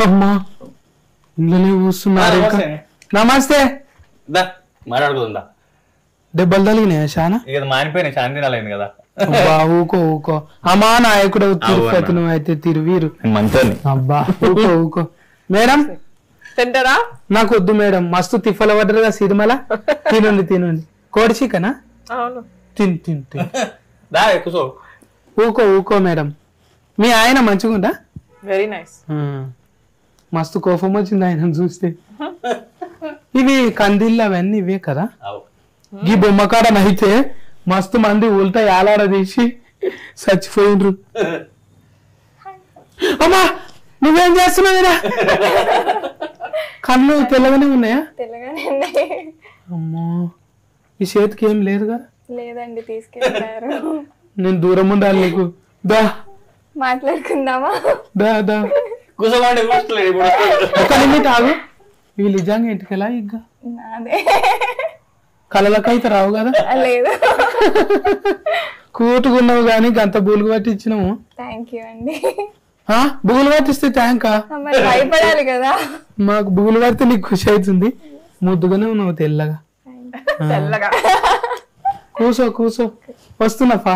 అమ్మా ఇంట్లోనే కూర్చున్నారు ఇంకా నమస్తే దా మాట్లాడుకుందా దెబ్బలు తగిలినాయా చాలా ఇక మానిపోయినాయి శాంతి రాలేదు కదా అబ్బా ఊకో ఊకో అమ్మా నాయకుడు తిరుపతి నువ్వు అయితే తిరువీరు మంచోని అబ్బా ఊకో ఊకో మేడం తింటారా నాకు వద్దు మేడం మస్తు తిఫల పడ్డరుగా సిరిమల తినండి తినండి కోడి చికెనా అవును తిన్ తిన్ తిన్ దా కూసో ఊకో ఊకో మేడం మీ ఆయన మంచిగుందా వెరీ నైస్ ఆ, మస్తు కోపం వచ్చింది ఆయన చూస్తే ఇవి కందిళ్ళు అవన్నీ ఇవే కదా అవు ఈ బొమ్మకాడన అయితే మస్తు మంది ఉల్టా ఏలాడదీసి చచ్చిపోయిండ్రు అమ్మా నువ్వేం చేస్తున్నావు ఈడ? కళ్ళు తెల్లగానే ఉన్నాయా తెల్లగానే ఉన్నాయి అమ్మో ఈ చేతికి ఏం లేదు కదా లేదండి తీసుకెళ్ళారు నేను దూరం ఉండాలి నీకు దా మాట్లాడుకుందామా దా దా కూసోమంటే కూర్చోలేదు ఇప్పుడు ఒక నిమిట్ ఆగు ఇవి నిజంగా ఇంటికెలా ఇగ్గ నాదే కళ్ళలకైతే రావు కదా లేదు కూటుకున్నావు కానీ గంత బూలుగు పట్టించినాము థ్యాంక్ యూ అండి ఆ, బుగులు పట్టిస్తే థ్యాంకా మరి భయపడాలి కదా మాకు బుగులు పడితే నీకు ఖుషి అవుతుంది ముద్దుగానే ఉన్నావు తెల్లగా తెల్లగా కూసో కూసో వస్తున్నాపా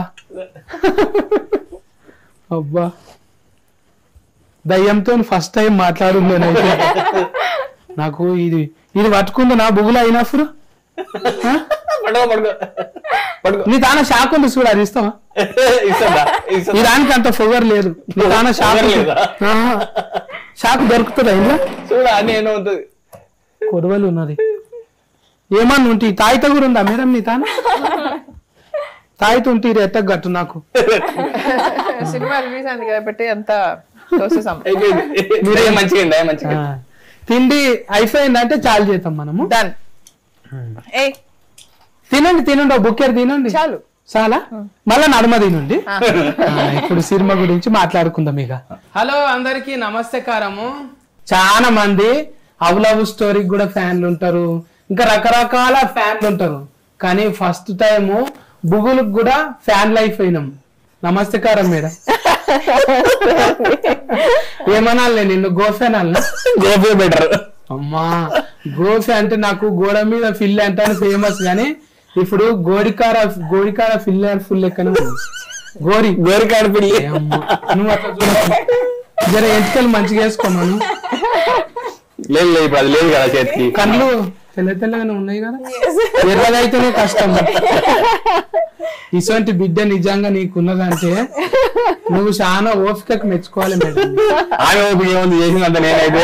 అబ్బా దయ్యంతో ఫస్ట్ టైం మాట్లాడు నేనైతే నాకు ఇది ఇది పట్టుకుంది నా బుగులు అయినప్పుడు ఆ? పడుకో పడుకో పడుకో నీ తాన షాక్ ఉంది చూడు అది ఇస్తావా ఇస్తుందా ఈ ఇస్తుందా దానికి అంత ఫోగర్ లేదు నీ తాన షాక్ Sugar ఉంది. లేదా? ఆహా. షాక్ దొరుకుతుందా ఇంట్లో చూడా నేను ఉంటుంది కొడవలు ఉన్నది ఏమన్నా ఉంటే తాయిత కూడా ఉందా మేడం నీ తాన తాయిత ఉంటే ఎట్ట గట్టు నాకు సినిమా రిలీజ్ అయింది కాబట్టి అంత తోసేసాం అయిపోయింది మీరే మంచిగా అయిందా మంచిగా ఆ. తిండి అయిపోయిందంటే చాలు చేద్దాం మనము డన్ ఏ తినండి తినండి ఒక బుక్కెర్ తినండి చాలు చాలా మళ్ళా నడుమ తినండి ఆ, ఇప్పుడు సినిమా గురించి మాట్లాడుకుందాం ఇక హలో అందరికి నమస్తేకారము చాలా మంది అవ్ లవ్ స్టోరీకి కూడా ఫ్యాన్లు ఉంటారు ఇంకా రకరకాల ఫ్యాన్లు ఉంటారు కానీ ఫస్ట్ టైము బుగులకు కూడా ఫ్యాన్ లైఫ్ అయినాం నమస్తేకారం మేడం ఏమనాలే నిన్ను గోఫెనాలనా గోపే బెటర్ అమ్మా గోఫి అంటే నాకు గోడ మీద ఫిల్ అంటే ఫేమస్ గానీ ఇప్పుడు గోడికార గోడికార ఫిల్ ఫుల్ లెక్కనే ఉంది గోరి గోరికాడ పిల్లి ఏ అమ్మా, నువ్వు అట్లా చూడకు. జర ఎంటికలు మంచిగా వేసుకోమను లేదు లేదు ఇప్పుడు అది లేదు కదా చేతికి కళ్ళు తెల్ల తెల్లగానే ఉన్నాయి కదా ఎర్రగైతేనే కష్టం ఇటువంటి బిడ్డ నిజంగా నీకున్నదంటే నువ్వు చాలా ఓపికకు మెచ్చుకోవాలి మేడం ఆమె ఓపిక ఏముంది చేసిందంత నేనైతే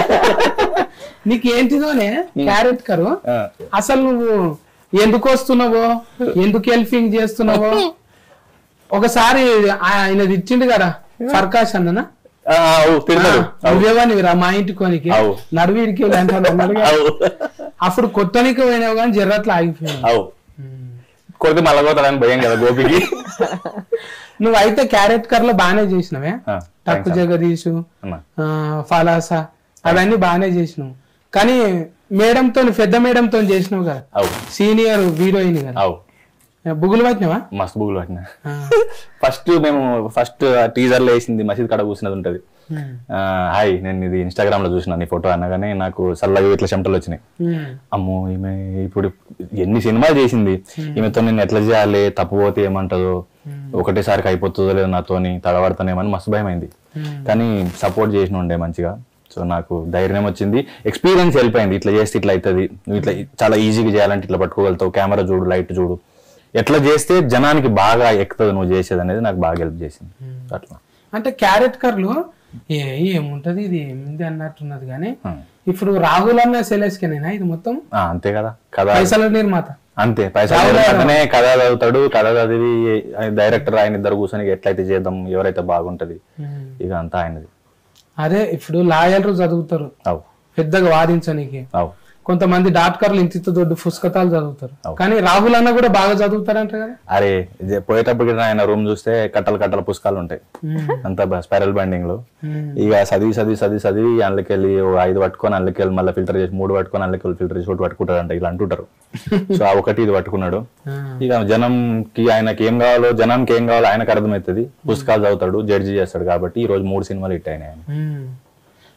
నీకేంటిదోనే క్యారెట్ కరు ఆ. అసలు నువ్వు ఎందుకు వస్తున్నావో ఎందుకు హెల్పింగ్ చేస్తున్నావో ఒకసారి ఆయన ఇచ్చిండు కదా ఫర్కాష్ అన్ననా ఆ, అవు తిడతాడు నువ్వేవని రా మా ఇంటి కోనికి అవు. నడువు ఇడికి వెళ్ళి అంటాను అన్నాడు కదా. అవు అప్పుడు కొట్టనికి పోయినావు కానీ జర్రట్లు ఆగిపోయావు అవు కొడితే మళ్ళా పోతాడని భయం కదా గోపికి నువ్వు అయితే క్యారెట్ కర్ లో బాగానే చేసినవే ఆ, తక్కు thanks అన్న. జగదీషు అన్న. ఆ, ఫలాస అవన్నీ బాగానే చేసినావు కానీ మేడంతో పెద్ద మేడంతో చేసినావు కదా అవు సీనియర్ హీరోయిన్ కదా అవు బుగులు పట్టినావా మస్తు బుగులు పట్టిన ఆ. ఫస్ట్ మేము ఫస్ట్ టీజర్ లో వేసింది మసీద్ కాడ కూర్చున్నది ఉంటది ఉమ్. ఆ, హాయ్ నేను ఇది ఇన్స్టాగ్రామ్ లో చూసిన నీ ఫోటో అనగానే నాకు చల్లగా ఇట్లా చెమటలు వచ్చినాయి ఉమ్. అమ్మో ఈమె ఇప్పుడు ఎన్ని సినిమాలు చేసింది ఈమెతో నేను ఎట్లా చేయాలి తప్పుపోతే ఏమంటదో ఒకటేసారికి అయిపోతుందో లేదో నాతోని తడబడతానేమని మస్తు భయం అయింది కానీ సపోర్ట్ చేసిన ఉండే మంచిగా సో నాకు ధైర్యం వచ్చింది ఎక్స్పీరియన్స్ వెళ్ళిపోయింది ఇట్లా చేస్తే ఇట్లా అవుతుంది నువ్వు ఇట్లా చాలా ఈజీగా చేయాలంటే ఇట్లా పట్టుకోగలుగుతావు కెమెరా చూడు లైట్ చూడు ఎట్లా చేస్తే జనానికి బాగా ఎక్కుతుంది నువ్వు చేసేది అనేది నాకు బాగా హెల్ప్ చేసింది అట్లా అంటే క్యారెట్ కర్లు ఏ ఏముంటది ఇది ఏముంది అన్నట్టున్నది కానీ Hmm. ఇప్పుడు రాహుల్ అన్న సెలెస్కేనేనా ఇది మొత్తం ఆ, అంతే కదా కదా పైసల నిర్మాత అంతే పైసలు వెంటనే కథ చదువుతాడు కథ చదివి డైరెక్టర్ ఆయన ఇద్దరు కూర్చొని ఎట్లయితే చేద్దాం ఎవరైతే బాగుంటది ఉమ్. ఇక అంతా ఆయనది అదే ఇప్పుడు లాయర్లు చదువుతారు అవు పెద్దగా వాదించడానికి అవు కొంతమంది డాక్టర్లు ఇంత ఇంత దొడ్డు పుస్తకాలు చదువుతారు అవు. కానీ రాహుల్ అన్న కూడా బాగా చదువుతారంట కదా అరే ఇది పోయేటప్పటికి ఆయన రూమ్ చూస్తే కట్టలు కట్టల పుస్తకాలు ఉంటాయి అంతా స్పైరల్ బైండింగ్ లో ఉమ్. ఇక చదివి చదివి చదివి చదివి అందులోకి వెళ్ళి ఓ ఐదు పట్టుకొని అందులోకి వెళ్ళి మళ్ళీ ఫిల్టర్ చేసి మూడు పట్టుకొని అందులోకి వెళ్ళి ఫిల్టర్ చేసి ఒకటి పట్టుకుంటాడంట ఇలా అంటుంటారు సో ఆ ఒకటి ఇది పట్టుకున్నాడు ఆ. ఇక జనంకి ఆయనకి ఏం కావాలో జనంకి ఏం కావాలో ఆయనకు అర్థమవుతుంది పుస్తకాలు చదువుతాడు జడ్జి చేస్తాడు కాబట్టి ఈ రోజు మూడు సినిమాలు హిట్ అయినాయి ఆయన ఉమ్.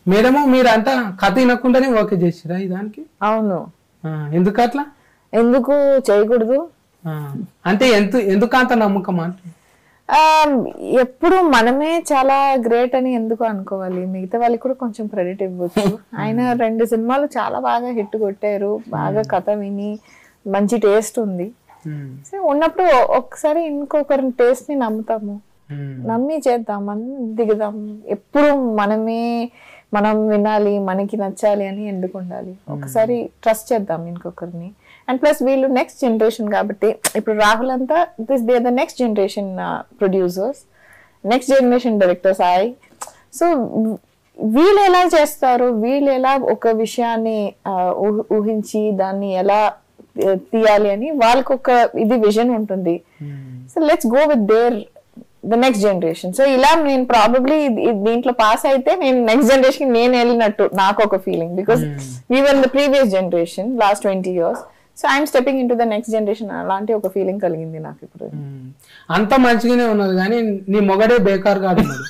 మేడము మీరు అంతా కథ వినకుండానే ఓకే చేసిరా ఈ దానికి అవును ఆ, ఎందుకు అట్లా ఎందుకు చేయకూడదు ఆ, అంటే ఎంత ఎందుకు అంత నమ్మకం అంటే ఆ, ఎప్పుడు మనమే చాలా గ్రేట్ అని ఎందుకు అనుకోవాలి మిగతా వాళ్ళకి కూడా కొంచెం క్రెడిట్ ఇవ్వచ్చు ఆయన రెండు సినిమాలు చాలా బాగా హిట్ కొట్టారు బాగా కథ విని మంచి టేస్ట్ ఉంది ఉమ్, సో ఉన్నప్పుడు ఒకసారి ఇంకొకరి టేస్ట్ ని నమ్ముతాము ఉమ్, నమ్మి చేద్దాం మనం దిగుదాం ఎప్పుడు మనమే మనం వినాలి మనకి నచ్చాలి అని ఎందుకు ఉండాలి ఒకసారి ట్రస్ట్ చేద్దాం ఇంకొకరిని అండ్ ప్లస్ వీళ్ళు నెక్స్ట్ జనరేషన్ కాబట్టి ఇప్పుడు రాహుల్ అంతా this they the next generation producers next generation directors I so వీళ్ళు ఎలా చేస్తారు వీళ్ళు ఎలా ఒక విషయాన్ని ఆ, ఊహ- ఊహించి దాన్ని ఎలా ఆ, తీయాలి అని వాళ్ళకి ఒక ఇది విజన్ ఉంటుంది so let's go with their the next generation so ఇలా నేను ప్రాబబ్లీ దీంట్లో పాస్ అయితే నేను నెక్స్ట్ జనరేషన్ నేను వెళ్ళినట్టు నాకు ఒక feeling because we were the previous generation last twenty years so I'm stepping in to the next generation అలాంటి ఒక ఫీలింగ్ కలిగింది నాకు ఇప్పుడు ఉమ్. అంత మంచిగానే ఉన్నది కానీ నీ మొగడే బేకార్ కాదు ఉన్నాడు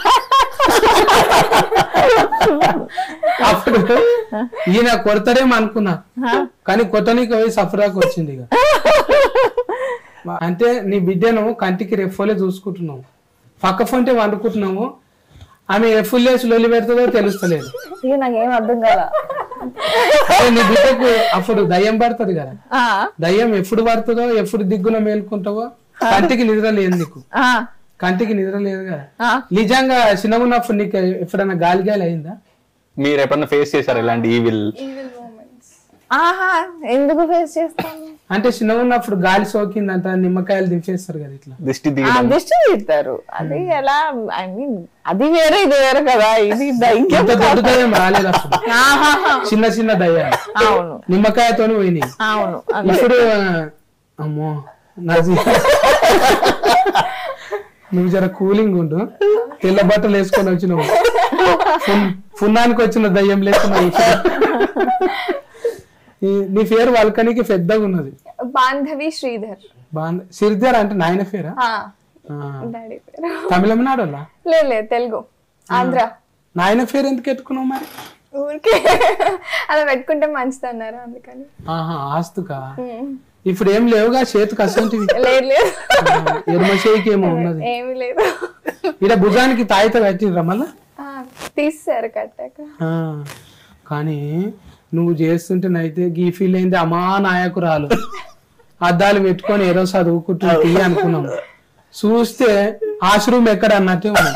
అప్పుడు ఈయన కొడతాడేమో అనుకున్నా కానీ కొట్టనీకి పోయి సఫరాకు వచ్చింది ఇక అంటే నీ బిడ్డను కంటికి రెఫోలే చూసుకుంటున్నావు పక్క ఫోన్టే వండుకుంటున్నావు ఆమె ఎఫుల్ వేసి లొల్లి పెడుతుందో తెలుస్తలేదు ఇది నాకేం అర్థం కదా అదే నీ బిడ్డకు అప్పుడు దయ్యం పడుతుంది కదా దయ్యం ఎప్పుడు పడుతుందో ఎప్పుడు దిగ్గున మేలుకుంటావో కంటికి నిద్ర లేదు నీకు కంటికి నిద్ర లేదు కదా నిజంగా చిన్నగున్నప్పుడు నీకు ఎప్పుడైనా గాలి గాలి అయిందా మీరు ఎప్పుడన్నా ఫేస్ చేశారు ఇలాంటి ఈవిల్ ఆహా ఎందుకు ఫేస్ చేస్తాను అంటే చిన్నగున్నప్పుడు గాలి సోకిందంట నిమ్మకాయలు దించేస్తారు కదా ఇట్లా దిష్టి ఆ తీయడం దిష్టి తీస్తారు అది ఎలా ఐ మీన్ అది వేరే ఇది వేరే కదా ఇది దైక్యం ఇంత దొడ్డు దయ్యం రాలేదు అప్పుడు చిన్న చిన్న దయ్యాలు అవును నిమ్మకాయతోని పోయినాయి అవును ఇప్పుడు అమ్మో నా జీ- నువ్వు జర కూలింగ్ ఉండు తెల్ల బట్టలు వేసుకొని వచ్చినావు ఫున్- ఫున్నానికి వచ్చిన దయ్యం లేకున్నావు ఈ- నీ పేరు వల్కనికి పెద్దగా ఉన్నది బాంధవి శ్రీధర్ బాగుంది సిరిద్దర్ అంటే నాయన పేరా ఆ, ఆ. డాడీ పేరు తమిళనాడు లేదు లేదు తెలుగు ఆంధ్ర నాయన పేరు ఎందుకు ఎట్టుకున్నావు మరి ఊరికే అలా పెట్టుకుంటే మంచిది అన్నారు అందుకని ఆహా ఆస్తుకా ఇప్పుడు ఏం లేవుగా చేతికి అసంటివి లేదు లేదు ఎడమ చేయికి ఏమో ఉన్నది ఏమీ లేదు ఇక్కడ భుజానికి తాయిత కట్టిర్రా మళ్ళా ఆ, తీసేశారు కట్టాక ఆ, కానీ నువ్వు చేస్తుంటేనైతే గీ ఫీల్ అయింది అమా నాయకురాలు అద్దాలు పెట్టుకొని ఏదో చదువుకుంటుంది అనుకున్నాం చూస్తే ఆశ్రూమ్ ఎక్కడ అన్నట్టే ఉంది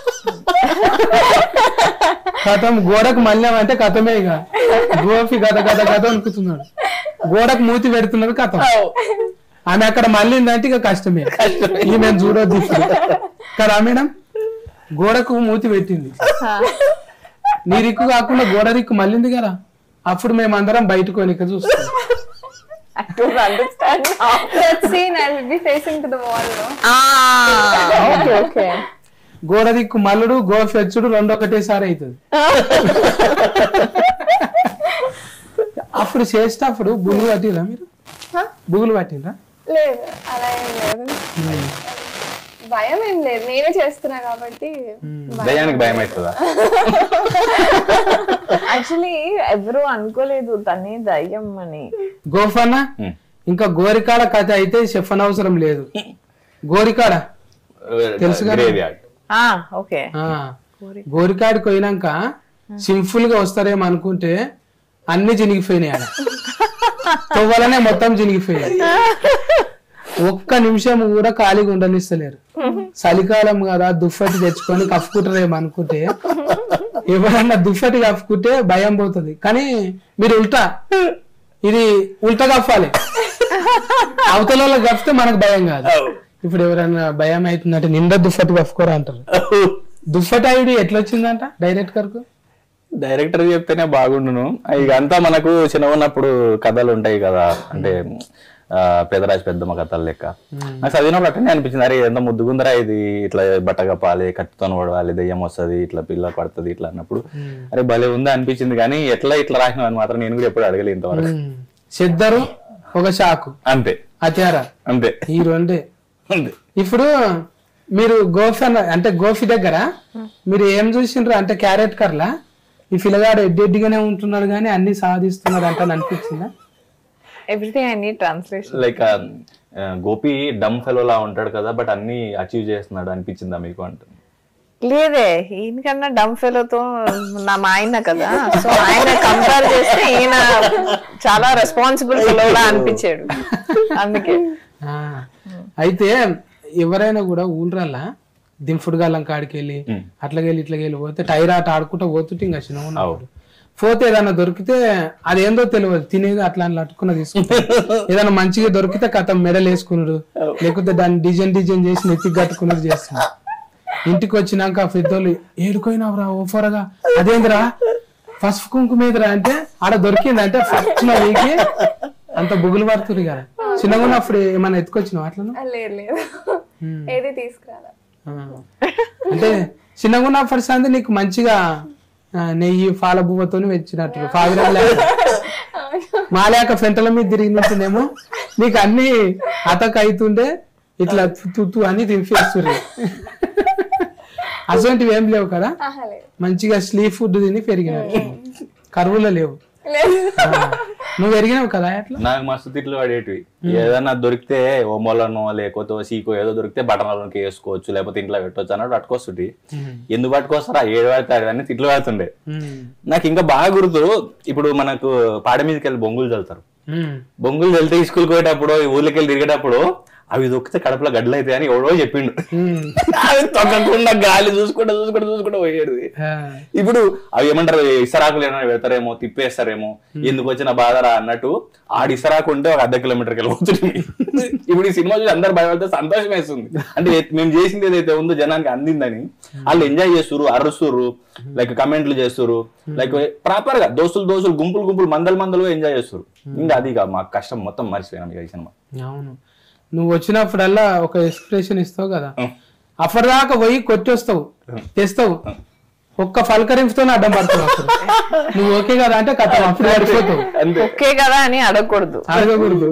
కథం గోడకు మళ్ళామంటే కథమే ఇక గోపి గద గద గద అనుకుతున్నాడు గోడకు మూతి పెడుతున్నది కథం ఆమె అక్కడ మళ్ళీందంటే ఇక కష్టమే ఈమె చూడొద్దు ఇప్పుడు. కదా మేడం గోడకు మూతి పెట్టింది నీ రిక్కు కాకుండా గోడ రిక్కు మళ్ళింది కదా అప్పుడు మేమందరం బయటకు వెనక చూస్తాం understand that scene I will be facing to the wall no? Okay okay గోడ దిక్కు మల్లుడు గోఫెచ్చుడు రెండు ఒకటేసారి అవుతుంది అప్పుడు చేసేటప్పుడు బుగులు పట్టిరా మీరు Huh? బుగులు పట్టిరా లేదు అలా ఏం లేదు భయం ఏం లేదు నేనే చేస్తున్నా కాబట్టి దయ్యానికి భయం అవుతుందా యాక్చువల్లీ ఎవరు అనుకోలేదు తనే దయ్యం అని గోఫన్న Hmm. ఇంకా గోరికాడ కథ అయితే చెప్పన అవసరం లేదు గోరికాడ తెలుసు కదా? Graveyard. ఆ ఓకే ఆ, గోరికాడికి పోయినాక సింపుల్ గా వస్తారేమో అనుకుంటే అన్ని చినిగిపోయినాయి ఆడ తవ్వాలనే మొత్తం చినిగిపోయాయి ఒక్క నిమిషం కూడా ఖాళీగా ఉండనిస్తలేరు చలికాలం కదా దుప్పటి తెచ్చుకొని కప్పుకుంటారేమో అనుకుంటే ఎవరన్నా దుప్పటి కప్పుకుంటే భయం పోతుంది కానీ మీరు ఉల్టా ఇది ఉల్టా కప్పాలి అవతల వాళ్ళకి కప్పితే మనకు భయం కాదు ఇప్పుడు ఎవరైనా భయం అవుతుందంటే నిండా దుప్పటి కప్పుకోరా అంటారు దుప్పటి ఐడి ఎట్లా వచ్చిందంట డైరెక్ట్ కరకు డైరెక్టర్ చెప్తేనే బాగుండును ఇక అంతా మనకు చిన్న ఉన్నప్పుడు కథలు ఉంటాయి కదా అంటే ఆ, పెదరాజు పెద్దమ్మ కథలు లెక్క నాకు చదివినప్పుడు అట్లనే అనిపించింది అరే ఎంత ముద్దుగుందరా ఇది ఇట్లా బట్ట కప్పాలి కత్తితో పడవాలి దెయ్యం వస్తుంది ఇట్లా పిల్ల పడుతుంది ఇట్లా అన్నప్పుడు అరే భలే ఉందా అనిపించింది కానీ ఎట్లా ఇట్లా రాసిన అని మాత్రం నేను కూడా ఎప్పుడు అడగలేదు ఇంతవరకు సిద్దరు ఒక షాకు అంతే అత్యారా అంతే ఈ రెండే అంతే ఇప్పుడు మీరు గోఫి అన్న అంటే గోఫి దగ్గర మీరు ఏం చూసిండ్రు అంటే క్యారెట్ కర్లా ఈ పిల్లగాడు ఎడ్డెడ్డిగానే ఉంటున్నాడు కానీ అన్ని సాధిస్తున్నాడు అంటే అనిపించిందా everything I need translation like Gopi dumb fellow లా ఉంటాడు కదా బట్ అన్ని అచీవ్ చేస్తున్నాడు అనిపించిందా మీకు అంటే లేదే ఈయనకన్నా డమ్ ఫెలోతో నా మా ఆయన కదా సో ఆయన కంపేర్ చేస్తే ఈయన చాలా రెస్పాన్సిబుల్ ఫెలోలా అనిపించాడు అందుకే ఆ, అయితే ఎవరైనా కూడా ఊళ్ళల్లా దింపుడు గాలం కాడికి వెళ్ళి అట్లాగెళ్ళి ఇట్లాగెళ్ళి పోతే టైర్ ఆట ఆడుకుంటూ పోతుంటే ఇంకా చిన్న ఉన్నప్పుడు పోతే ఏదైనా దొరికితే అదేందో తెలియదు తినేది అట్లా అట్లా అట్టుకున్న తీసుకుంటాడు ఏదైనా మంచిగా దొరికితే కథం మెడల్ వేసుకున్నాడు లేకపోతే దాన్ని డిజైన్ డిజైన్ చేసి నెత్తికి కట్టుకున్నది చేస్తున్నాడు ఇంటికి వచ్చినాక పెద్దోళ్ళు ఏడుకోయినావురా ఓఫరగా అదేందిరా పసుపు కుంకుమేదిరా అంటే ఆడ దొరికింది అంటే ఫస్ట్ వీకి అంత బుగులు పడుతుంది కదా చిన్నగా ఉన్నప్పుడు ఏమన్నా ఎత్తుకొచ్చినావు అట్లా ఆ, లేదు లేదు ఏది తీసుకురాలా అంటే చిన్నగా ఉన్నప్పుడు సంది నీకు మంచిగా ఆ, నెయ్యి పాల బువ్వతో వచ్చినట్టు పావిరాలు మాలేక ఫెంటల మీద తిరిగినట్టునేమో నీకు అన్ని అతక అవుతుండే ఇట్లా తుత్తు అని తినిపిస్తుంది అటువంటివి ఏం లేవు కదా ఆహా, లేదు మంచిగా స్లీ ఫుడ్ తిని పెరిగినట్టు కరువులో లేవు లేదు ఆ, నువ్వు పెరిగినావు కదా అట్లా నాకు మస్తు తిట్లు పడేటివి ఏదైనా దొరికితే ఓ మొలనో లేకపోతే ఓ సీకో ఏదో దొరికితే బటన్లకి వేసుకోవచ్చు లేకపోతే ఇంట్లో పెట్టవచ్చు అన్నట్టు పట్టుకొస్తుంటి ఎందుకు పట్టుకొస్తారా ఏడు పడతాడు అని తిట్లు పడుతుండే ఉమ్. నాకు ఇంకా బాగా గుర్తు ఇప్పుడు మనకు పాడ మీదకి వెళ్ళి బొంగులు చల్లుతారు ఉమ్. బొంగులు వెళ్తే స్కూల్కి పోయేటప్పుడు ఈ ఊర్లోకి వెళ్ళి తిరిగేటప్పుడు అవి దొక్కితే కడుపులో గడ్డలు అవుతాయి అని ఎవడో చెప్పిండు ఉమ్. అవి తొక్కకుండా గాలి చూసుకుంటూ చూసుకుంటూ చూసుకుంటూ పోయేది ఆ. ఇప్పుడు అవి ఏమంటారు ఇసరాకులు ఏమైనా పెడతారేమో తిప్పేస్తారేమో ఎందుకు వచ్చిన బాధరా అన్నట్టు ఆడి ఇసరాకు ఉంటే ఒక అర్ధ కిలోమీటర్కి వెళ్ళిపోతుంది ఇప్పుడు ఈ సినిమా చూసి అందరు భయపడితే సంతోషం వేస్తుంది అంటే ఏ- మేము చేసింది ఏదైతే ఉందో జనానికి అందిందని వాళ్ళు ఎంజాయ్ చేస్తురు అరుస్తురు లైక్ కమెంట్లు చేస్తురు లైక్ ప్రాపర్ గా దోస్తులు దోస్తులు గుంపులు గుంపులు మందలు మందలు ఎంజాయ్ చేస్తురు ఇంకా అది ఇక మా కష్టం మొత్తం మర్చిపోయినాం ఇక ఈ సినిమా అవును నువ్వు వచ్చినప్పుడల్లా ఒక ఎక్స్ప్రెషన్ ఇస్తావు కదా అప్పటిదాకా పోయి కొట్టొస్తావు తెస్తావు ఒక్క ఫలకరింపుతో అడ్డం పడుతావు అప్పుడు నువ్వు ఓకే కదా అంటే కథ అప్పుడు పడిపోతావు అంతే ఓకే కదా అని అడగకూడదు అడగకూడదు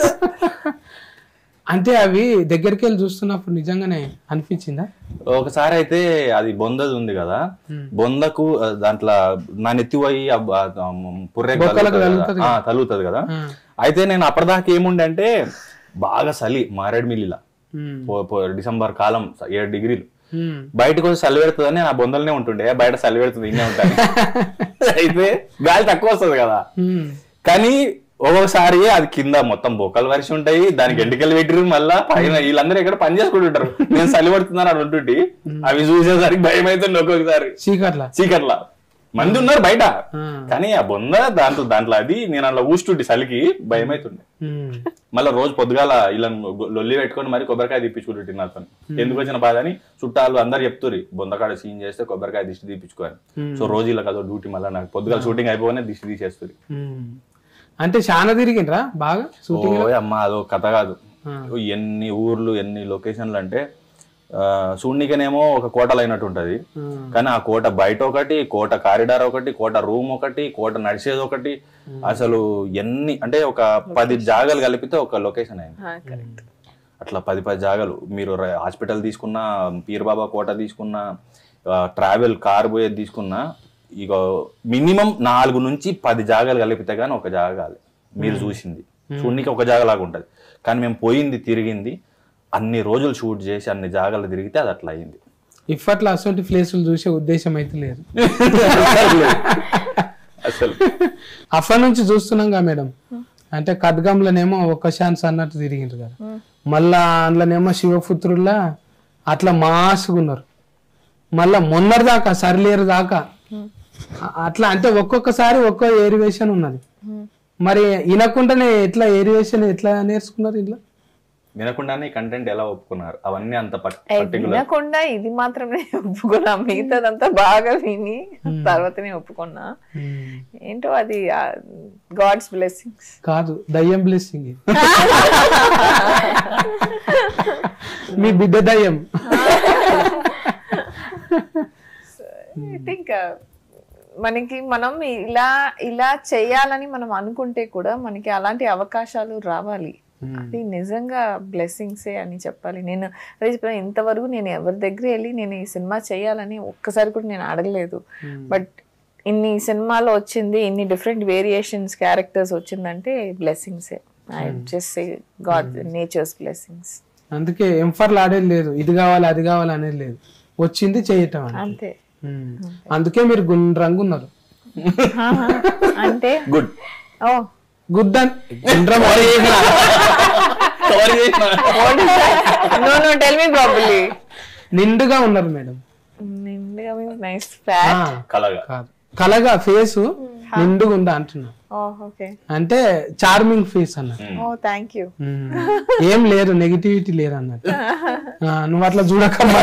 అంటే అవి దగ్గరికి వెళ్ళి చూస్తున్నప్పుడు నిజంగానే అనిపించిందా ఒకసారి అయితే అది బొందది ఉంది కదా బొందకు ఆ, దాంట్లో నా నెత్తి పోయి ఆ బ- ఆ పుర్రె బొక్కలకు తగులుతుంది కదా. ఆ, తగులుతుంది కదా అయితే నేను అప్పటిదాకా ఏముండే అంటే బాగా చలి మారేడుమిల్లిలా ఉమ్. పో- పో- డిసెంబర్ కాలం స- ఏడు డిగ్రీలు ఉమ్. బయటకు వచ్చి చలి పెడుతుందని నా బొందలనే ఉంటుండే బయట చలి పెడుతుంది ఇన్నే ఉంటాను అయితే గాలి తక్కువ వస్తుంది కదా ఉమ్. కానీ ఒక్కొక్కసారి అది కింద మొత్తం బొక్కలు వరిసి ఉంటాయి దానికి ఎంటికలు పెట్టిరు మళ్ళా పైన వీళ్ళందరూ ఇక్కడ పని చేసుకుంటుంటారు నేను చలి పడుతున్నాను అని ఉంటుంటి అవి చూసేసరికి భయం అవుతుంది ఒక్కొక్కసారి చీకట్లా చీకట్లా మంది ఉన్నారు బయట ఆ. కానీ ఆ బొంద దాంట్లో దాంట్లో అది నేను అలా ఊస్తుంటే చలికి భయం అవుతుండే ఉమ్. మళ్ళీ రోజు పొద్దుగాల ఇలా లొల్లి పెట్టుకొని మరి కొబ్బరికాయ తీపించుకుంటుంటే నాతో ఎందుకు వచ్చిన బాధ అని చుట్టాలు అందరు చెప్తురి బొందకాడ సీన్ చేస్తే కొబ్బరికాయ దిష్టి తీపించుకోని సో రోజు ఇలా కదో డ్యూటీ మళ్ళీ నాకు పొద్దుగాల షూటింగ్ అయిపోగానే దిష్టి తీసేస్తుంది ఉమ్. అంటే చాలా తిరిగిండ్రా బాగా షూటింగ్ ఓ అమ్మ అదో కథ కాదు ఎన్ని ఊర్లు ఎన్ని లొకేషన్లు అంటే ఆ, చూడ్నికనేమో ఒక కోటలు అయినట్టు ఉంటది కానీ ఆ కోట బయట ఒకటి కోట కారిడార్ ఒకటి కోట రూమ్ ఒకటి కోట నడిచేది ఒకటి అసలు ఎన్ని అంటే ఒక పది జాగాలు కలిపితే ఒక లొకేషన్ అయింది కరెక్ట్ అట్లా పది పది జాగాలు మీరు ర- హాస్పిటల్ తీసుకున్నా పీర్బాబా కోట తీసుకున్నా ట్రావెల్ కార్ పోయేది తీసుకున్నా ఇక మినిమం నాలుగు నుంచి పది జాగాలు కలిపితే కానీ ఒక జాగా కాదు మీరు చూసింది చూడనికి ఒక జాగా లాగా ఉంటుంది కానీ మేము పోయింది తిరిగింది అన్ని రోజులు షూట్ చేసి అన్ని జాగాలు తిరిగితే అది అట్లా అయింది ఇప్పట్లో అటువంటి ప్లేసులు చూసే ఉద్దేశం అయితే లేదు అసలు అప్పటి నుంచి చూస్తున్నాంగా మేడం అంటే ఖడ్గంలోనేమో ఒక్క ఛాన్స్ అన్నట్టు తిరిగిండ్రు కదా మళ్ళా అందులోనేమో శివపుత్రుల్లా అట్లా మాసుగా ఉన్నారు మళ్ళా మొన్నటి దాకా సరిలేరు దాకా అ- అట్లా అంటే ఒక్కొక్కసారి ఒక్కో ఏరివేషన్ ఉన్నది మరి వినకుండానే ఎట్లా ఏరివేషన్ ఎట్లా నేర్చుకున్నారు ఇంట్లో వినకుండానే కంటెంట్ ఎలా ఒప్పుకున్నారు అవన్నీ అంత ఏ, పర్టికులర్ వినకుండా ఇది మాత్రమే ఒప్పుకున్నా మిగతాదంతా బాగా విని తర్వాతనే ఒప్పుకున్నా ఏంటో అది గాడ్స్ బ్లెస్సింగ్స్ కాదు దయ్యం బ్లెస్సింగ్ మీ బిడ్డ దయ్యం ఐ థింక్ మనకి మనం ఇలా ఇలా చేయాలని మనం అనుకుంటే కూడా మనకి అలాంటి అవకాశాలు రావాలి అది నిజంగా బ్లెస్సింగ్సే అని చెప్పాలి నేను అదే చెప్పాను ఇంతవరకు నేను ఎవరి దగ్గర వెళ్ళి నేను ఈ సినిమా చేయాలని ఒక్కసారి కూడా నేను అడగలేదు బట్ ఇన్ని సినిమాలో వచ్చింది ఇన్ని డిఫరెంట్ వేరియేషన్స్ క్యారెక్టర్స్ వచ్చిందంటే blessings I just God nature's blessings అందుకే ఎంఫర్లు ఆడేది లేదు ఇది కావాలి అది కావాలి అనేది లేదు వచ్చింది చేయటం అని అంతే ఉమ్. అందుకే మీరు గుండ్రంగా ఉన్నారు ఆహా. అంటే గుడ్ ఓ గుడ్ అని గుండ్రం no no tell me properly నిండుగా ఉన్నారు మేడం నిండుగా మీన్స్ నైస్ ఫ్యాట్ ఆ, కలగా కాదు కలగా ఫేస్ నిండుగా ఉందా అంటున్నా ఓ ఓకే అంటే చార్మింగ్ ఫేస్ అన్నట్టు ఓ థ్యాంక్ యూ ఉమ్. ఏం లేదు నెగిటివిటీ లేదు అన్నట్టు ఆ, నువ్వు అట్లా చూడకమ్మా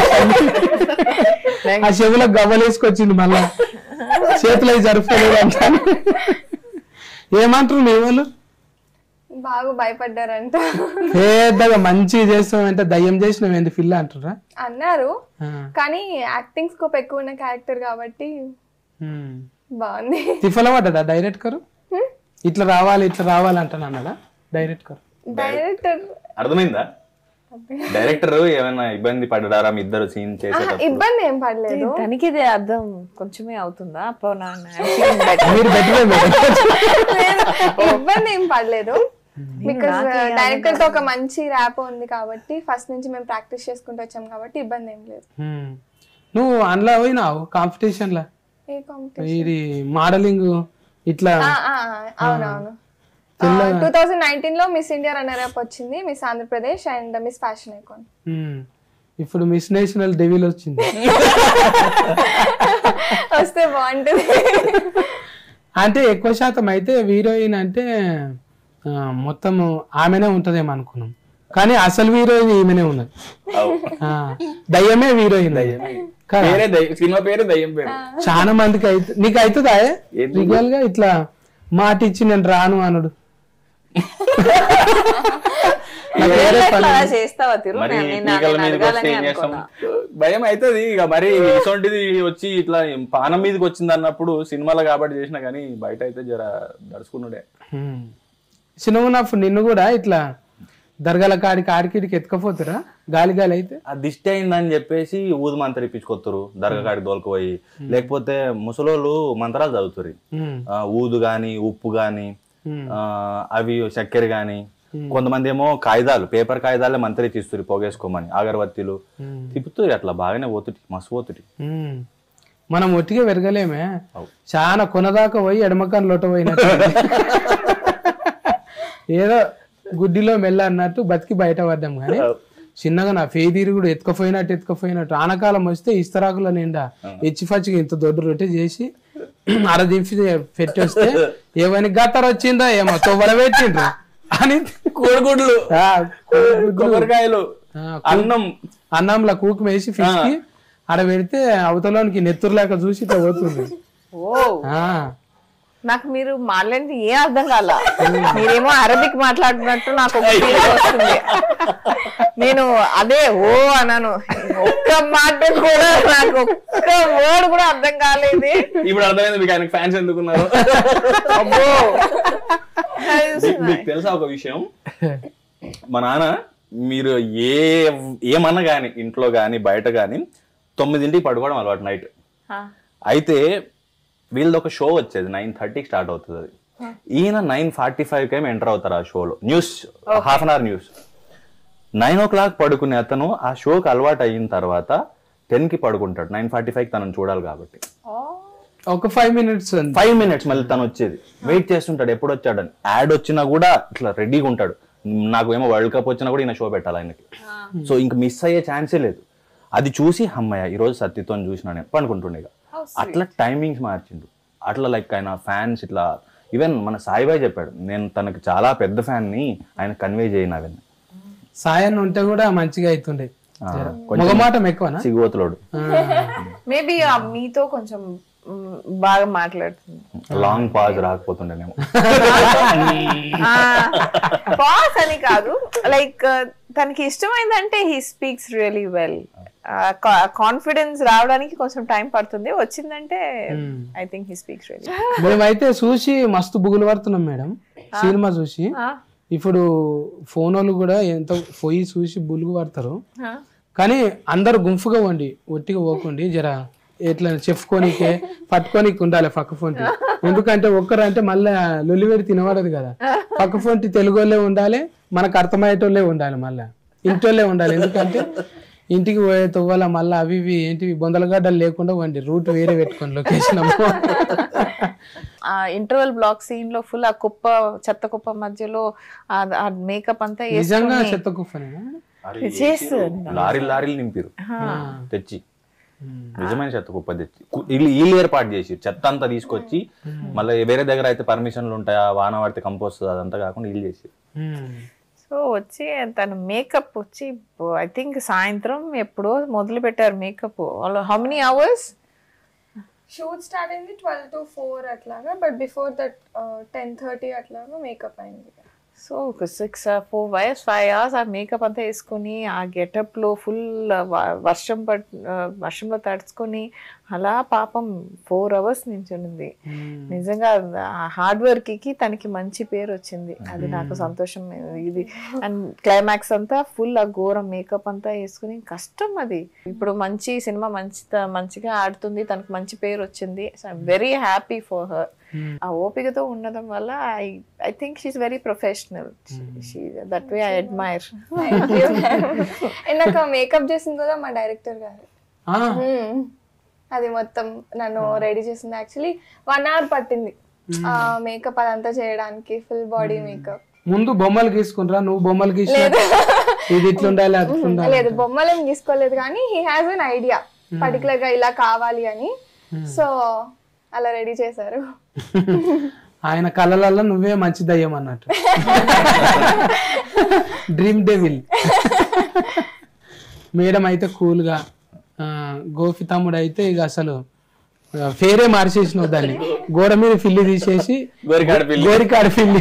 ఆ చెవులకు గవ్వలేసుకొచ్చింది మళ్ళా చేతులు జరుపుకోలేదు అంటాను ఏమంటారు మీ వాళ్ళు బాగా భయపడ్డారంట పెద్దగా మంచిగా చేస్తామంటే దయ్యం చేసినావు ఏంటి ఫిల్ అంటారా అన్నారు ఆ, కానీ యాక్టింగ్ స్కోప్ ఎక్కువ ఉన్న క్యారెక్టర్ కాబట్టి ఉమ్. బాగుంది తిఫల పడ్డదా డైరెక్ట్ కరు ఇట్లా రావాలి ఇట్లా రావాలి అంటాను అన్నదా డైరెక్ట్ కరు డైరెక్టర్ అర్థమైందా డైరెక్టర్ ఏమైనా ఇబ్బంది పడ్డారా మీ ఇద్దరు సీన్ చేసేటప్పుడు ఇబ్బంది ఏం పడలేదు దానికి ఇది అర్థం కొంచెమే అవుతుందా అప్పుడు నా I'm feeling better. మీరు బెటరే మేడం ఇబ్బంది ఏం పడలేదు బికాస్ డైరెక్టర్ తో ఒక మంచి ర్యాప్ ఉంది కాబట్టి ఫస్ట్ నుంచి మేము ప్రాక్టీస్ చేసుకుంటూ వచ్చాం కాబట్టి ఇబ్బంది ఏం లేదు ఉమ్. నువ్వు అందులో పోయినావు కాంపిటీషన్ లా ఏ కాంపిటీషన్ ఇది మోడలింగ్ ఇట్లా అవునవును టూ థౌజండ్ నైన్టీన్ లో మిస్ ఇండియా రన్నర్ అప్ వచ్చింది Miss Andhra Pradesh and Miss fashion icon ఉమ్. ఇప్పుడు మిస్ నేషనల్ డెవిల్ వచ్చింది వస్తే బాగుంటుంది అంటే ఎక్కువ శాతం అయితే హీరోయిన్ అంటే ఆ, మొత్తం ఆమెనే ఉంటదేమో అనుకున్నాం కానీ అసలు హీరోయిన్ ఈమెనే ఉన్నది ఆ, దయ్యమే హీరోయిన్ కదా? పేరే దయ్యం సినిమా పేరే దయ్యం పేరు చాలా మందికి అయితే నీకు అవుతుందా రియల్ గా ఇట్లా మాట ఇచ్చి నేను రాను అనుడు నాకు వేరే పని అలా చేస్తావా తిరు మరి నేను నిన్న పీకల నేను మీదకి వస్తే అడగాలని ఏం చేస్తాం అనుకున్నా భయం అవుతుంది ఇక మరి ఇటువంటిది వచ్చి ఇట్లా పానం మీదకి వచ్చింది అన్నప్పుడు సినిమాలో కాబట్టి చేసినా కానీ బయట అయితే జర దడుచుకున్నాడే ఉమ్. చిన్న ఉన్నప్పుడు నిన్ను కూడా ఇట్లా దర్గాల కాడికి ఆడికిడికి ఎత్తుకపోతురా గాలి గాలి అయితే ఆ దిష్టి అయిందని చెప్పేసి ఊదు మంత్రం ఇప్పించుకొత్తారు దర్గా కాడికి దోలుకుపోయి లేకపోతే ముసలోళ్ళు మంత్రాలు చదువుతారు ఉమ్. ఆ, ఊదు గాని ఉప్పు గాని ఉమ్. ఆ, అవి చక్కెర గాని కొంతమంది ఏమో కాగితాలు పేపర్ కాగితాలే మంత్రి తీస్తారు పొగేసుకోమని అగరబత్తీలు తిప్పుతుంది అట్లా బాగానే పోతుటి మస్తు పోతుటి ఉమ్. మనం ఒట్టిగా పెరగలేమే చాలా కొనదాకా పోయి ఎడమకాన్ లోట పోయినట్టు ఏదో గుడ్డిలో మెల్ల అన్నట్టు బతికి బయట పడ్డాం కానీ చిన్నగా నా ఫేదీరు కూడా ఎత్తుకపోయినట్టు ఎత్తుకపోయినట్టు ఆనకాలం వస్తే ఇస్తరాకుల నిండా ఎచ్చి ఫచ్చిగా ఇంత దొడ్డు రొట్టె చేసి అర దింపి పెట్టి వస్తే ఏమని గత్తర వచ్చిందా ఏమో తొవ్వల పెట్టిండ్రు అని కోడిగుడ్లు ఆ, కోడిగుడ్లు. కొబ్బరికాయలు ఆ, అన్నం అన్నంలో కూకు వేసి ఫిష్ కి ఆడ పెడితే అవతలోనికి నెత్తురు లేక చూసి ఇట్లా పోతుంది ఓ ఆ, నాకు మీరు మాట్లాడింది ఏం అర్థం కాల మీరేమో అరబిక్ మాట్లాడుతున్నట్టు నాకు ఒక feeling వస్తుంది నేను అదే ఓ అన్నాను ఒక్క మాట కూడా నాకు ఒక్క వర్డ్ కూడా అర్థం కాలేదు ఇప్పుడు అర్థమైంది మీకు ఆయనకు ఫ్యాన్స్ ఎందుకున్నారు అబ్బో మీకు- మీకు తెలుసా ఒక విషయం మా నాన్న మీరు ఏ ఏమన్నా గాని ఇంట్లో గాని బయట గాని తొమ్మిదింటికి పడుకోవడం అలవాటు నైట్ అయితే వీళ్ళది ఒక షో వచ్చేది నైన్ థర్టీకి స్టార్ట్ అవుతుంది అది ఈయన నైన్ ఫార్టీ ఫైవ్ కేమో ఎంటర్ అవుతారు ఆ షోలో news half an hour news nine o'clock పడుకునే అతను ఆ షోకి అలవాటు అయిన తర్వాత టెన్ కి పడుకుంటాడు నైన్ ఫార్టీ ఫైవ్ తనను చూడాలి కాబట్టి ఒక ఫైవ్ మినిట్స్ ఫైవ్ మినిట్స్ మళ్ళీ తను వచ్చేది వెయిట్ చేస్తుంటాడు ఎప్పుడు వచ్చాడని యాడ్ వచ్చినా కూడా ఇట్లా రెడీగా ఉంటాడు నాకు ఏమో వరల్డ్ కప్ వచ్చినా కూడా ఈయన షో పెట్టాలి ఆయనకి సో ఇంక మిస్ అయ్యే ఛాన్సే లేదు అది చూసి అమ్మయ్య ఈ రోజు సత్యతో చూసిన నేను అనుకుంటుండే ఇక. అట్లా టైమింగ్స్ మార్చిండు అట్లా లైక్ ఆయన ఫ్యాన్స్ ఇట్లా ఈవెన్ మన సాయిబాయ్ చెప్పాడు నేను తనకి చాలా పెద్ద ఫ్యాన్ ని ఆయన కన్వే చేయను అవన్నీ సాయన్ ఉంటే కూడా మంచిగా అవుతుండే ఆ, మొగమాటం ఎక్కువనా సిగువతులోడు మేబీ మీతో కొంచెం మ్, బాగా మాట్లాడుతుంది లాంగ్ పాజ్ రాకపోతుండేనేమో పాస్ అని కాదు లైక్ తనకి ఇష్టమైందంటే he speaks really well confidence రావడానికి కొంచెం టైం పడుతుంది వచ్చిందంటే I think he speaks really మేమైతే చూసి మస్తు బుగులు పడుతున్నాం మేడం సినిమా చూసి ఇప్పుడు ఫోన్ వాళ్ళు కూడా ఎంత పోయి చూసి బులుగు పడతారు కానీ అందరు గుంపుగా వండి ఒట్టిగా పోకండి జర ఎట్లా చెప్పుకోనికే పట్టుకోనికి ఉండాలి పక్క ఫోన్టి ఎందుకంటే ఒక్కరు అంటే మళ్ళీ లొల్లివేడి తినబడదు కదా పక్క ఫోన్టి తెలుగు వాళ్ళే ఉండాలి మనకు అర్థమయ్యేటోళ్ళే ఉండాలి మళ్ళా ఇంటోళ్ళే ఉండాలి ఎందుకంటే ఇంటికి పోయే తవ్వాల మళ్ళీ అవి ఇవి ఏంటివి బొందలగడ్డలు లేకుండా వండి రూట్ వేరే పెట్టుకోండి లొకేషన్ ఆ ఇంటర్వెల్ బ్లాక్ సీన్ లో ఫుల్ ఆ కుప్ప చెత్త కుప్ప మధ్యలో ఆ- ఆ మేకప్ అంతా నిజంగా వేసుకొని చెత్త కుఫనేనా చేస్తుంది లారీలు లారీలు నింపిరు తెచ్చి నిజమైన చెత్త కుప్ప తెచ్చి కు- వీళ్ళు వీళ్ళు ఏర్పాటు చేసి చెత్త అంతా తీసుకొచ్చి మళ్ళీ వేరే దగ్గర అయితే పర్మిషన్లు ఉంటాయా వాన పడితే కంపోస్ట్ అదంతా కాకుండా వీళ్ళు చేసి సో వచ్చి తన మేకప్ వచ్చి ఐ థింక్ సాయంత్రం ఎప్పుడో మొదలు పెట్టారు makeup how many hours shoot start అయింది ట్వెల్వ్ టు ఫోర్ అట్లాగా but before that ten thirty అట్లాగా మేకప్ అయింది సో ఒక six four hours five hours ఆ మేకప్ అంతా వేసుకొని ఆ గెటప్ లో ఫుల్ వర్షం పట్ ఆ, వర్షంలో తడుచుకొని అలా పాపం ఫోర్ అవర్స్ నించుంది నిజంగా ఆ హార్డ్ వర్క్ కి తనకి మంచి పేరు వచ్చింది అది నాకు సంతోషం ఇది అండ్ క్లైమాక్స్ అంతా ఫుల్ ఆ ఘోరం మేకప్ అంతా వేసుకుని కష్టం అది ఇప్పుడు మంచి సినిమా మంచి మంచిగా ఆడుతుంది తనకు మంచి పేరు వచ్చింది so I'm very happy for her ఆ ఓపికతో ఉండడం వల్ల I I think she's very professional that way I admire and నాకు మేకప్ చేసింది కూడా మా డైరెక్టర్ గారు Hmm. అది మొత్తం నన్ను రెడీ చేసింది యాక్చువల్లీ వన్ అవర్ పట్టింది ఆ మేకప్ అదంతా చేయడానికి ఫుల్ బాడీ మేకప్ ముందు బొమ్మలు గీసుకుంటారా నువ్వు బొమ్మలు గీసి ఇది ఇట్లా ఉండాలి అట్లా ఉండాలి లేదు బొమ్మలు ఏం తీసుకోలేదు కానీ he has an idea particular గా ఇలా కావాలి అని సో అలా రెడీ చేశారు ఆయన కళలలో నువ్వే మంచి దయ్యం అన్నట్టు డ్రీమ్ డెవిల్ మేడం అయితే కూల్గా గోపి తమ్ముడు అయితే ఇక అసలు ఆ, పేరే మార్చేసినావు దాన్ని గోడ మీద ఫిల్లి తీసేసి గోరికాడ పిల్లి. గోరికాడ ఫిల్లి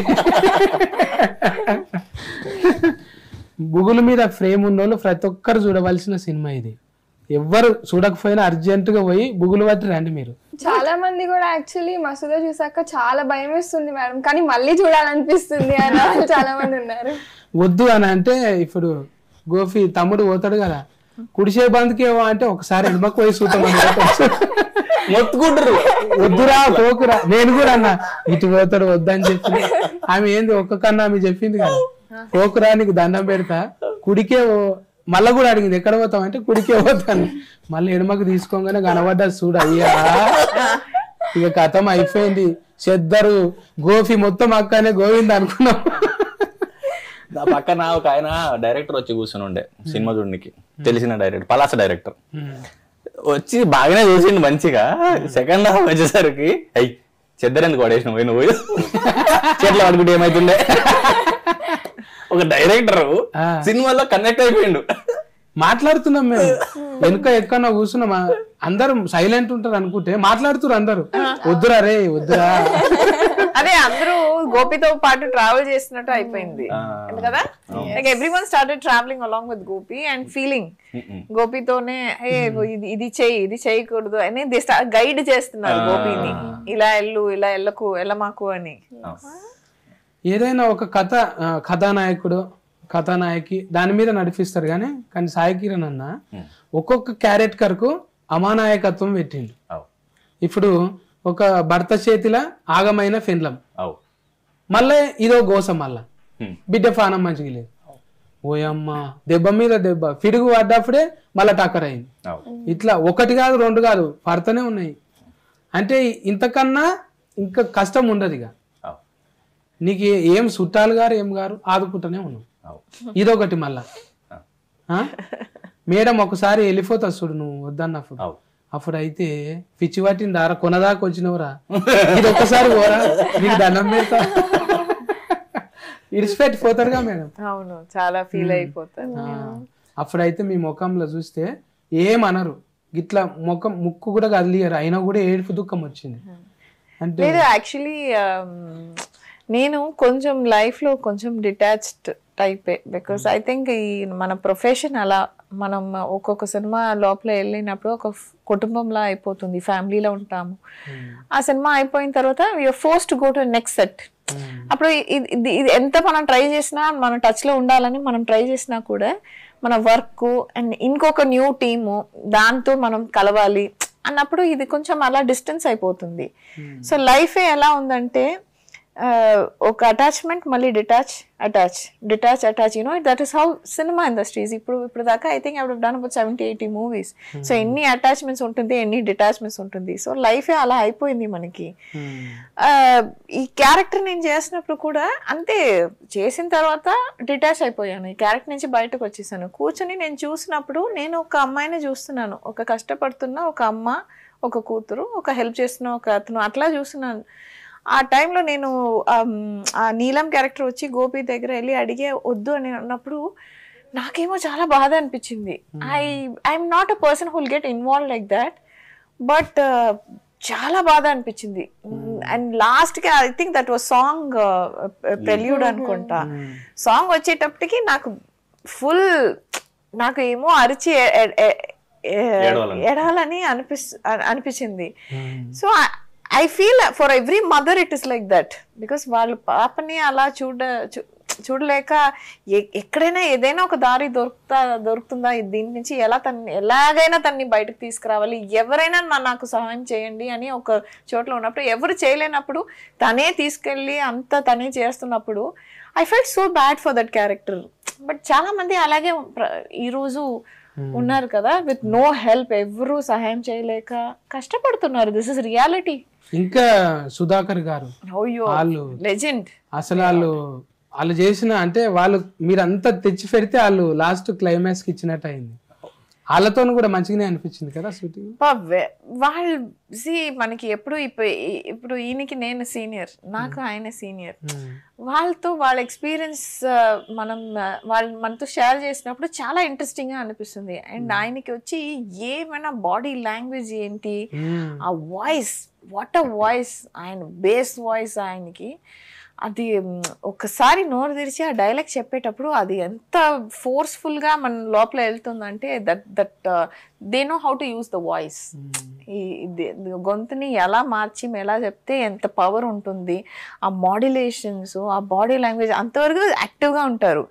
బుగుల మీద ఫ్రేమ్ ఉన్నోళ్ళు ప్రతి ఒక్కరు చూడవలసిన సినిమా ఇది ఎవ్వరు చూడకపోయినా అర్జెంట్ గా పోయి బుగులు పట్టి రండి మీరు చాలా మంది కూడా యాక్చువల్లీ మసూదా చూసాక చాలా భయం వేస్తుంది మేడం కానీ మళ్ళీ చూడాలనిపిస్తుంది అన్న వాళ్ళు చాలా మంది ఉన్నారు వద్దు అని అంటే ఇప్పుడు గోఫి తమ్ముడు పోతాడు కదా కుడిసే బందుకేవో అంటే ఒకసారి ఎడమకు పోయి చూద్దామని మొత్తుకుంటారు వద్దురా పోకురా నేను కూడా అన్నా ఇటు పోతాడు వద్దని చెప్పి ఆమె ఏంది ఒక్క కన్నా ఆమె చెప్పింది కదా పోకురా నీకు దండం పెడతా కుడికే పో- మళ్ళా కూడా అడిగింది ఎక్కడ పోతావు అంటే కుడికే పోతాను మళ్ళీ ఎడమకు తీసుకోగానే కనబడ్డా చూడు అయ్యా ఇక కథం అయిపోయింది చెద్దరు గోఫి మొత్తం అక్కనే గోవింద్ అనుకున్నాం నా పక్కన ఒక ఆయన డైరెక్టర్ వచ్చి కూర్చొని ఉండే సినిమా చూడనికి తెలిసిన డైరెక్టర్ పలాస డైరెక్టర్ వచ్చి బాగానే చూసిండు మంచిగా సెకండ్ హాఫ్ వచ్చేసరికి అయ్యి చెద్దరెందుకు పడేసిన పోయి నువ్వు చేతిలో పడుకుంటే ఏమైతుండే ఒక డైరెక్టర్ ఆ. సినిమాలో కనెక్ట్ అయిపోయిండు మాట్లాడుతున్నాం మేము వెనుక ఎక్కడో కూర్చున్నాం ఆ- అందరూ సైలెంట్ ఉంటారు అనుకుంటే మాట్లాడుతున్నారు అందరూ వద్దురా రే వద్దురా అదే అందరూ గోపితో పాటు ట్రావెల్ చేసినట్టు అయిపోయింది కదా like every one started travelling along with Gopi and feeling గోపితోనే ఏ ఇది ఇది చెయ్యి ఇది చేయకూడదు అని గైడ్ చేస్తున్నారు గోపిని ఇలా ఎల్లు ఇలా ఎల్లకు ఎల్లమాకు అని ఏదైనా ఒక కథ ఆ, కథానాయకుడు కథానాయకి దాని మీద నడిపిస్తారు కానీ కానీ సాయి కిరణ్ అన్న ఒక్కొక్క క్యారెక్టర్ కు అమానాయకత్వం పెట్టిండు అవు ఇప్పుడు ఒక భర్త చేతిల ఆగమైన ఫెన్లం అవు మళ్ళీ ఇదో గోసం మళ్ళా హ్మ్. బిడ్డ ఫానం మంచిగా లేదు ఓయమ్మ దెబ్బ మీద దెబ్బ ఫిడుగు పడ్డప్పుడే మళ్ళా టక్కర్ అయింది అవు ఇట్లా ఒకటి కాదు రెండు కాదు పడతనే ఉన్నాయి అంటే ఇంతకన్నా ఇంకా కష్టం ఉండదు ఇక అవు నీకు ఏ- ఏం చుట్టాలు గారు ఏం గారు ఆదుకుంటూనే ఉన్నావు అవు ఇదొకటి మళ్ళా ఆ? మేడం ఒకసారి వెళ్ళిపోతా చూడు నువ్వు వద్దన్నప్పుడు అవు అప్పుడు అయితే పిచ్చి పట్టింది దారా కొనదాకా వచ్చినవురా ఇది ఒక్కసారి పోరా నీకు దండం పెడతా ఇడిచిపెట్టి పోతాడుగా మేడం అవును చాలా ఫీల్ అయిపోతాను ఆ, అప్పుడైతే మీ ముఖంలో చూస్తే ఏమనరు ఇట్లా ముఖం ముక్కు కూడా కదిలియరు అయినా కూడా ఏడుపు దుఃఖం వచ్చింది అంటే లేదు యాక్చువల్లీ నేను కొంచెం లైఫ్ లో కొంచెం డిటాచ్డ్ టైపే బికాస్ ఐ థింక్ ఈ మన ప్రొఫెషన్ అలా మనం ఒక్కొక్క సినిమా లోపల వెళ్ళినప్పుడు ఒక ఫ్- కుటుంబంలా అయిపోతుంది ఫ్యామిలీలో ఉంటాము ఆ సినిమా అయిపోయిన తర్వాత you're force to go to next set అప్పుడు ఇది ఇది- ఇది ఎంత మనం ట్రై చేసినా మన టచ్ లో ఉండాలని మనం ట్రై చేసినా కూడా మన వర్క్ అండ్ ఇంకొక న్యూ టీము దాంతో మనం కలవాలి అన్నప్పుడు ఇది కొంచెం అలా డిస్టెన్స్ అయిపోతుంది సో లైఫే ఎలా ఉందంటే ఆ, ఒక అటాచ్మెంట్ మళ్ళీ detach attach detach attach you know that is how cinema industries ఇప్పుడు ఇప్పుడు దాకా I think I done about seventy eighty movies so ఎన్ని అటాచ్మెంట్స్ ఉంటుంది ఎన్ని డిటాచ్మెంట్స్ ఉంటుంది సో లైఫే అలా అయిపోయింది మనకి ఆ, ఈ క్యారెక్టర్ నేను చేసినప్పుడు కూడా అంతే చేసిన తర్వాత డిటాచ్ అయిపోయాను ఈ క్యారెక్టర్ నుంచి బయటకు వచ్చేసాను కూర్చొని నేను చూసినప్పుడు నేను ఒక అమ్మాయిని చూస్తున్నాను ఒక కష్టపడుతున్న ఒక అమ్మ ఒక కూతురు ఒక హెల్ప్ చేస్తున్న ఒక అతను అట్లా చూస్తున్నాను ఆ టైంలో నేను ఆమ్, ఆ నీలం క్యారెక్టర్ వచ్చి గోపి దగ్గర వెళ్ళి అడిగే వద్దు అని అన్నప్పుడు నాకేమో చాలా బాధ అనిపించింది I I'm not a person who'll get involve like that but చాలా బాధ అనిపించింది అండ్ లాస్ట్ కి I think that was song prelude అనుకుంటా సాంగ్ వచ్చేటప్పటికి నాకు ఫుల్ నాకు ఏమో అరిచి ఎ- ఎ- ఎ- ఎ- ఏడవాలని. ఏడాలని అనిపిస్ అ- అనిపించింది so I feel for every mother it is like that because వాళ్ళ పాపని అలా చూడ చూ- చూడలేక ఎ- ఎక్కడైనా ఏదైనా ఒక దారి దొరుకుతా దొరుకుతుందా దీని నుంచి ఎలా తన్ని ఎలాగైనా తన్ని బయటకు తీసుకురావాలి ఎవరైనా మా- నాకు సహాయం చేయండి అని ఒక చోట్ల ఉన్నప్పుడు ఎవరు చేయలేనప్పుడు తనే తీసుకెళ్ళి అంతా తనే చేస్తున్నప్పుడు I felt so bad for that character but చాలా మంది అలాగే ప్ర- ఈరోజు ఉన్నారు కదా విత్ నో హెల్ప్ ఎవరు సహాయం చేయలేక కష్టపడుతున్నారు దిస్ ఇస్ రియాలిటీ ఇంకా సుధాకర్ గారు అయ్యో వాళ్ళు లెజెండ్ అసలు వాళ్ళు వాళ్ళు చేసిన అంటే వాళ్ళు మీరంతా తెచ్చి పెడితే వాళ్ళు లాస్ట్ క్లైమాక్స్ కి ఇచ్చినట్టు అయింది వాళ్ళతో కూడా మంచిగానే అనిపించింది కదా షూటింగ్ వాళ్ళు see మనకి ఎప్పుడు ఇప్పుడు ఇప్పుడు ఈయనకి నేను సీనియర్ నాకు ఆయన సీనియర్ వాళ్ళతో వాళ్ళ ఎక్స్పీరియన్స్ మనం ఆ, వాళ్ళు మనతో షేర్ చేసినప్పుడు చాలా ఇంట్రెస్టింగ్ గా అనిపిస్తుంది అండ్ ఆయనకి వచ్చి ఏమైనా బాడీ లాంగ్వేజ్ ఏంటి ఆ వాయిస్ వాట్ అ వాయిస్ ఆయన బేస్ వాయిస్ ఆయనకి అది మ్, ఒక్కసారి నోరు తెరిచి ఆ డైలాగ్ చెప్పేటప్పుడు అది ఎంత ఫోర్స్ఫుల్ గా మన లోపల వెళ్తుందంటే that that they know how to use the voice ఈ ఇది- గొంతుని ఎలా మార్చి ఎలా చెప్తే ఎంత పవర్ ఉంటుంది ఆ మాడ్యులేషన్స్ ఆ బాడీ లాంగ్వేజ్ అంతవరకు యాక్టివ్ గా ఉంటారు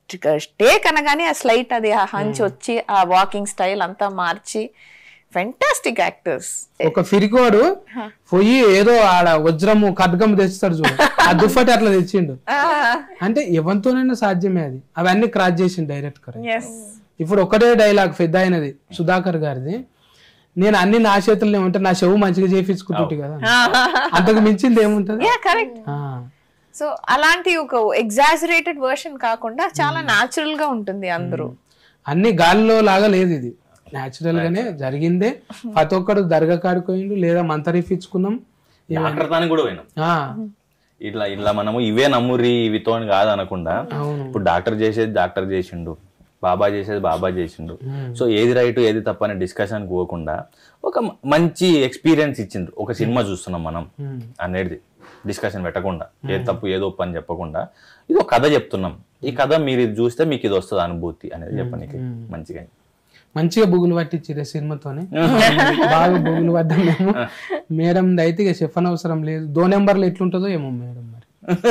టేక్ అనగానే ఆ స్లైట్ అది ఆ హంచ్ వచ్చి ఆ వాకింగ్ స్టైల్ అంతా మార్చి ఫెంటాస్టిక్ యాక్టర్స్ ఒక ఫిరికోడు పోయి ఏదో ఆడ వజ్రము ఖడ్గము తెస్తాడు చూడు ఆ దుప్పటి అట్లా తెచ్చిండు అంటే ఎవరితోనైనా సాధ్యమే అది అవన్నీ క్రాస్ చేసిండు డైరెక్ట్ గా ఎస్ ఇప్పుడు ఒకటే డైలాగ్ పెద్ద అయినది సుధాకర్ గారిది నేను అన్ని నా చేతుల్లో ఉంటే నా చెవు మంచిగా చేపించుకుంటుంటే కదా అంతకు మించింది ఏముంటది యా కరెక్ట్ ఆ, సో అలాంటి ఒక ఎగ్జాజరేటెడ్ వర్షన్ కాకుండా చాలా న్యాచురల్ గా ఉంటుంది అందరూ అన్ని గాలిలో లాగా లేదు ఇది న్యాచురల్ గానే జరిగిందే ప్రతి ఒక్కడు దర్గా కాడిపోయిండు లేదా మంతరిపించుకున్నాం డాక్టర్ తానికి కూడా పోయినాం ఆ, ఇట్లా ఇట్లా మనము ఇవే నమ్మురి ఇవితో అని కాదు అనకుండా అవును. ఇప్పుడు డాక్టర్ చేసేది డాక్టర్ చేసిండు బాబా చేసేది బాబా చేసిండు సో ఏది రైట్ ఏది తప్పు అనే డిస్కషన్ పోకుండా ఒక మ- మంచి ఎక్స్పీరియన్స్ ఇచ్చిండ్రు ఒక సినిమా చూస్తున్నాం మనం అనేది డిస్కషన్ పెట్టకుండా ఏది తప్పు ఏది ఒప్పు అని చెప్పకుండా ఇది ఒక కథ చెప్తున్నాం ఈ కథ మీరు ఇది చూస్తే మీకు ఇది వస్తుంది అనుభూతి అనేది చెప్పనీకి మంచిగా మంచిగా బుగులు పట్టించిరే సినిమాతోనే బాగా బుగులు పడ్డాం మేము మేడం అయితే ఇక చెప్పని అవసరం లేదు దో నెంబర్లు ఎట్లుంటుందో ఏమో మేడం మరి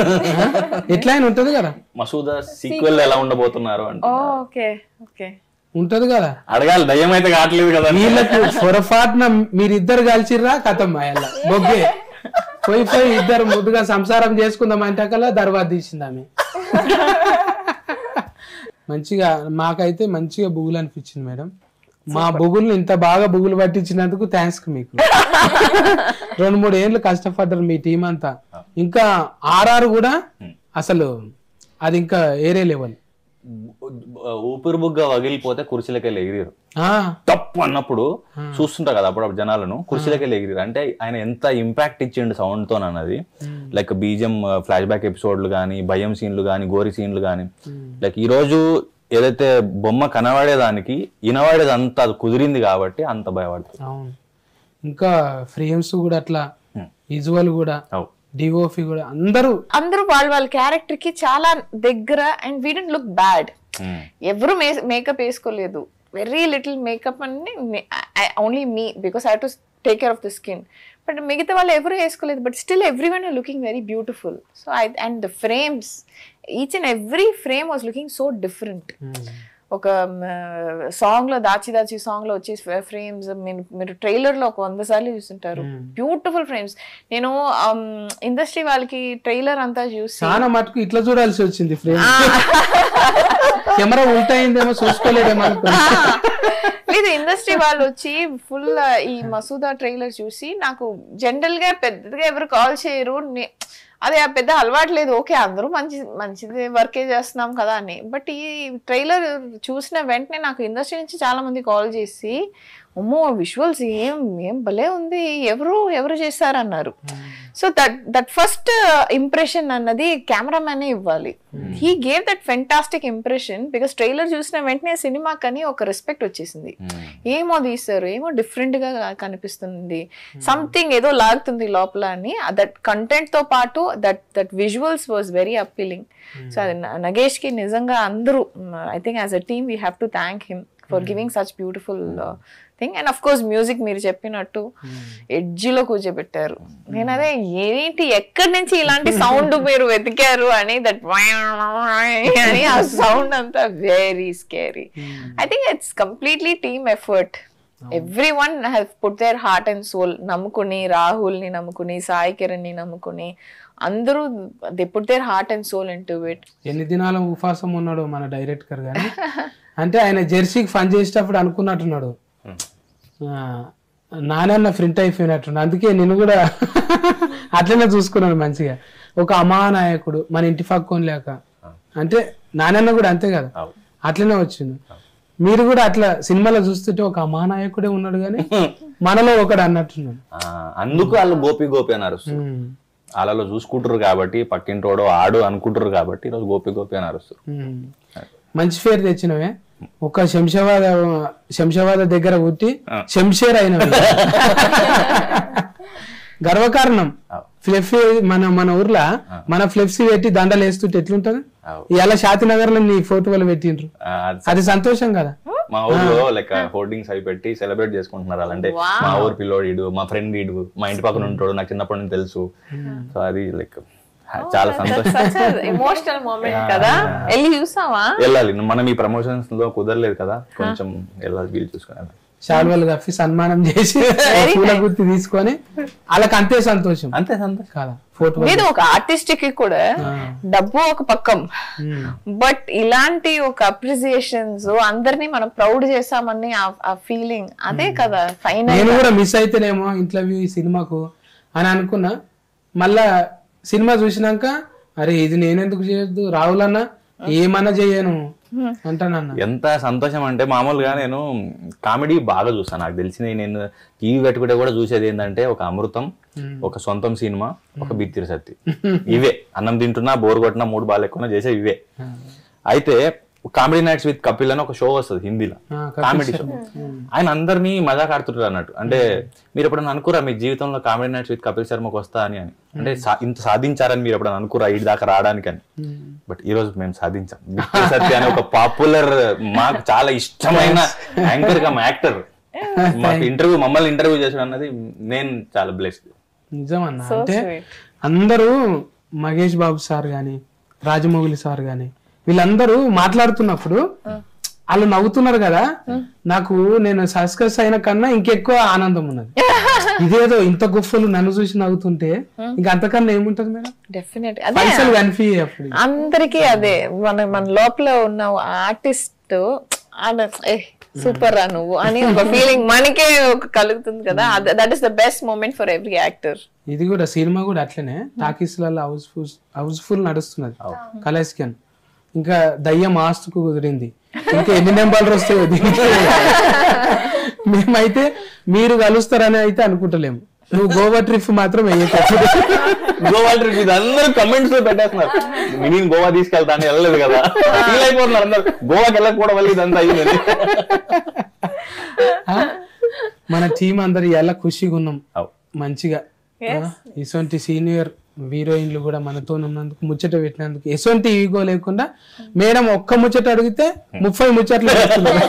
ఎట్లయినా ఉంటది కదా మసూదా సీక్వెల్ ఎలా ఉండబోతున్నారు అంటే ఓకే ఓకే ఉంటది కదా అడగాలి దయ్యం అయితే కావట్లేదు కదా వీళ్ళకు పొరపాటున మీరిద్దరు కలిసిర్రా కథం మాయల్ల బొగ్గే పోయి పోయి ఇద్దరు ముద్దుగా సంసారం చేసుకుందాం అంటే కల్లా దర్వాజ తీసింది ఆమె మంచిగా మాకైతే మంచిగా బుగులు అనిపించింది మేడం మా బుగుల్ని ఇంత బాగా బుగులు పట్టించినందుకు థ్యాంక్స్ మీకు రెండు మూడు ఏళ్ళు కష్టపడ్డారు మీ టీం అంతా ఇంకా ఆర్ఆర్ కూడా అసలు అది ఇంకా ఏరే లెవెల్ ఊపిరి బుగ్గ వగిలిపోతే కుర్చీలకెళ్ళి ఎగిరిరు ఆ తప్పు అన్నప్పుడు చూస్తుంటా కదా అప్పుడప్పుడు జనాలను కుర్చీలకెళ్ళి ఎగిరిరు అంటే ఆయన ఎంత ఇంపాక్ట్ ఇచ్చిండు సౌండ్ తో అన్నది లైక్ బీజం ఫ్లాష్ బ్యాక్ ఎపిసోడ్లు కానీ భయం సీన్లు కానీ గోరి సీన్లు కానీ లైక్ ఈ రోజు ఏదైతే బొమ్మ కనబడేదానికి వినబడేది అంత అది కుదిరింది కాబట్టి అంత భయపడుతుంది అవును ఇంకా ఫ్రేమ్స్ కూడా అట్లా విజువల్ కూడా అవు డిఓఫి కూడా అందరూ అందరూ వాళ్ళ వాళ్ళ క్యారెక్టర్ కి చాలా దగ్గర and we didn't look bad ఉమ్. ఎవరు మేకప్ వేసుకోలేదు వెరీ లిటిల్ మేకప్ అని only me because I to take care of the skin but మిగతా వాళ్ళు ఎవరు వేసుకోలేదు but still every one are looking very beautiful so I and the frames each and every frame was looking so different ఒక song లో దాచి దాచి song లో వచ్చే ఫ్రేమ్స్ మీరు ట్రైలర్ లో ఒక వంద సార్లు చూస్తుంటారు బ్యూటిఫుల్ ఫ్రేమ్స్ నేను ఇండస్ట్రీ వాళ్ళకి ట్రైలర్ అంతా చూసి చాలా మటుకు ఇట్లా చూడాల్సి వచ్చింది ఫ్రేమ్ కెమెరా ఉల్టా అయిందేమో చూసుకోలేదేమో అనుకున్నా. లేదు ఇండస్ట్రీ వాళ్ళు వచ్చి ఫుల్ ఈ మసూదా ట్రైలర్ చూసి నాకు జనరల్ గా పెద్దగా ఎవరు కాల్ చేయరు నే- అదే ఆ పెద్ద అలవాటు లేదు ఓకే అందరూ మంచి మంచిది వర్కే చేస్తున్నాం కదా అని బట్ ఈ ట్రైలర్ చూసిన వెంటనే నాకు ఇండస్ట్రీ నుంచి చాలా మంది కాల్ చేసి అమ్మో విజువల్స్ ఏం ఏం భలే ఉంది ఎవరు ఎవరు చేశారన్నారు so that that first impression అన్నది కెమెరామ్యానే ఇవ్వాలి he gave that fantastic impression because trailer చూసిన వెంటనే సినిమా కని ఒక రెస్పెక్ట్ వచ్చేసింది ఏమో తీస్తారు ఏమో డిఫరెంట్ గా కనిపిస్తుంది సంథింగ్ ఏదో లాగుతుంది లోపల అని దట్ కంటెంట్ తో పాటు that that visuals was very appealing so అది న- నగేష్ కి నిజంగా అందరూ I think as a team we have to thank him for giving such beautiful thing and of course music మీరు చెప్పినట్టు ఎడ్జ్ లో కూర్చోబెట్టారు నేను అదే ఏంటి ఎక్కడి నుంచి ఇలాంటి సౌండ్ మీరు వెతికారు అని దట్ అని ఆ సౌండ్ అంతా very scary I think it's completely team effort every one have put their heart and soul నమ్ముకుని రాహుల్ ని నమ్ముకుని సాయి కిరణ్ ని నమ్ముకుని అందరూ they put their heart and soul in to it ఎన్ని దినాల ఉపాసం ఉన్నాడు మన డైరెక్టర్ గారు అంటే ఆయన జెర్సీకి ఫన్ చేసేటప్పుడు అనుకున్నట్టున్నాడు ఆ, నానన్న ప్రింట్ అయిపోయినట్టున్నాడు అందుకే నేను కూడా అట్లనే చూసుకున్నాను మంచిగా ఒక అమానాయకుడు మన ఇంటి పక్కన లేక అంటే నానన్న కూడా అంతే కదా అవును. అట్లనే వచ్చింది మీరు కూడా అట్లా సినిమాలో చూస్తుంటే ఒక అమానాయకుడే ఉన్నాడు కానీ మనలో ఒకడు అన్నట్టున్నాడు ఆ, అందుకు వాళ్ళు గోపి గోపి అని అరుస్తారు ఉమ్, వాళ్ళలో చూసుకుంటారు కాబట్టి పక్కింటోడు ఆడు అనుకుంటారు కాబట్టి ఈరోజు గోపి గోపి అని అరుస్తారు ఉమ్. మంచి పేరు తెచ్చినవే ఒక శంషాబాద్ శంషాబాద్ దగ్గర పుట్టి శంషేర్ అయినవి గర్వకారణం అవు. ఫ్లెఫీ మన మన ఊర్లో మన ఫ్లెక్సీ పెట్టి దండలు వేస్తుంటే ఎట్లుంటది అవు. ఇలా శాంతి నగర్ లో నీ ఫోటోలు పెట్టిండ్రు ఆ, అది అది సంతోషం కదా మా ఊర్లో లైక్ హోర్డింగ్స్ అవి పెట్టి సెలబ్రేట్ చేసుకుంటున్నారు వాళ్ళు అంటే మా ఊరు పిల్లోడు ఇడు మా ఫ్రెండ్ ఇడు మా ఇంటి పక్కన ఉంటాడు నాకు చిన్నప్పటి నుంచి తెలుసు సో అది లైక్ చాలా సంతోషం ఎమోషనల్ మూమెంట్ కదా వెళ్ళి చూసావా వెళ్ళాలి మనం ఈ ప్రమోషన్స్ లో కుదరలేదు కదా కొంచెం వెళ్ళాలి వీలు చూసుకుని శాల్వాలు కప్పి సన్మానం చేసి పూల గుర్తి తీసుకొని వాళ్ళకి అంతే సంతోషం అంతే సంతోషం కదా ఫోటో లేదు ఒక ఆర్టిస్ట్ కి కూడా డబ్బు ఒక పక్కం బట్ ఇలాంటి ఒక అప్రిసియేషన్స్ అందరినీ మనం ప్రౌడ్ చేసామని ఆ- ఆ ఫీలింగ్ అదే కదా ఫైనల్ నేను కూడా మిస్ అయితేనేమో ఇంటర్వ్యూ ఈ సినిమాకు అని అనుకున్నా మళ్ళా సినిమా చూసినాక అరే ఇది నేనెందుకు చేయొద్దు రాహుల్ అన్న ఏమన్నా చెయ్యను అంటానన్న ఎంత సంతోషం అంటే మామూలుగా నేను కామెడీ బాగా చూస్తాను నాకు తెలిసింది నేను టీవీ పెట్టుకుంటే కూడా చూసేది ఏంటంటే ఒక అమృతం ఒక సొంతం సినిమా ఒక బిత్తిరి సత్తి ఇవే అన్నం తింటున్నా బోర్ కొట్టినా మూడు బాగా ఎక్కువ చేసే ఇవే అయితే కామెడీ నైట్స్ విత్ కపిల్ అని ఒక షో వస్తుంది హిందీలో ఆ, కామెడీ షో ఆయన అందరినీ మజాక్ ఆడుతుంటారు అన్నట్టు అంటే మీరు ఎప్పుడైనా అనుకురా మీ జీవితంలో కామెడీ నైట్స్ విత్ కపిల్ శర్మకు వస్తా అని అని అంటే సా- ఇంత సాధించారని మీరు ఎప్పుడైనా అనుకురా ఇటు దాకా రావడానికి అని బట్ ఈ రోజు మేము సాధించాం బిట్టు సత్య అనే ఒక పాపులర్ మాకు చాలా ఇష్టమైన యాంకర్ కమ్ యాక్టర్ మాకు ఇంటర్వ్యూ మమ్మల్ని ఇంటర్వ్యూ చేసాడు అన్నది నేను చాలా బ్లెస్డ్ నిజమన్న అంటే అందరూ మహేష్ బాబు సార్ గాని రాజమౌళి సార్ గాని వీళ్ళందరూ మాట్లాడుతున్నప్పుడు వాళ్ళు నవ్వుతున్నారు కదా నాకు నేను సస్కస్ అయిన కన్నా ఇంకెక్కువ ఆనందం ఉన్నది ఇదేదో ఇంత గొప్పలు నన్ను చూసి నవ్వుతుంటే ఇంకా అంతకన్నా ఏముంటది మేడం డెఫినెట్ అదే పైసలు కనిపి అప్పుడు అందరికీ అదే మన మన లోపల ఉన్న ఆర్టిస్ట్ సూపర్ రా నువ్వు అని ఒక ఫీలింగ్ మనకే ఒక కలుగుతుంది కదా that is the best moment for every actor ఇది కూడా సినిమా కూడా అట్లనే టాకీస్ లలో హౌస్ఫుల్ హౌస్ఫుల్ నడుస్తున్నది కలెస్కన్ ఇంకా దయ్యం ఆస్తుకు కుదిరింది ఇంకా ఎన్ని నెంబర్లు వస్తాయో దీనికి మేమైతే మీరు కలుస్తారని అయితే అనుకుంటలేము నువ్వు గోవా ట్రిప్ మాత్రం వేయకపోతే గోవా ట్రిప్ ఇది అందరూ కమెంట్స్ లో పెట్టేస్తున్నారు నేను గోవా తీసుకెళ్తాను వెళ్ళలేదు కదా ఫీల్ అయిపోతున్నారు అందరు గోవాకి వెళ్ళకపోవడం వల్ల ఇదంతా అయ్యింది మన టీం అందరు ఎలా ఖుషిగా ఉన్నాం అవు. మంచిగా ఆ, ఇటువంటి సీనియర్ హీరోయిన్లు కూడా మనతో ఉన్నందుకు ముచ్చట పెట్టినందుకు ఎటువంటి ఈగో లేకుండా మేడం ఒక్క ముచ్చట అడిగితే ముప్పై ముచ్చట్లు చెప్తున్నారు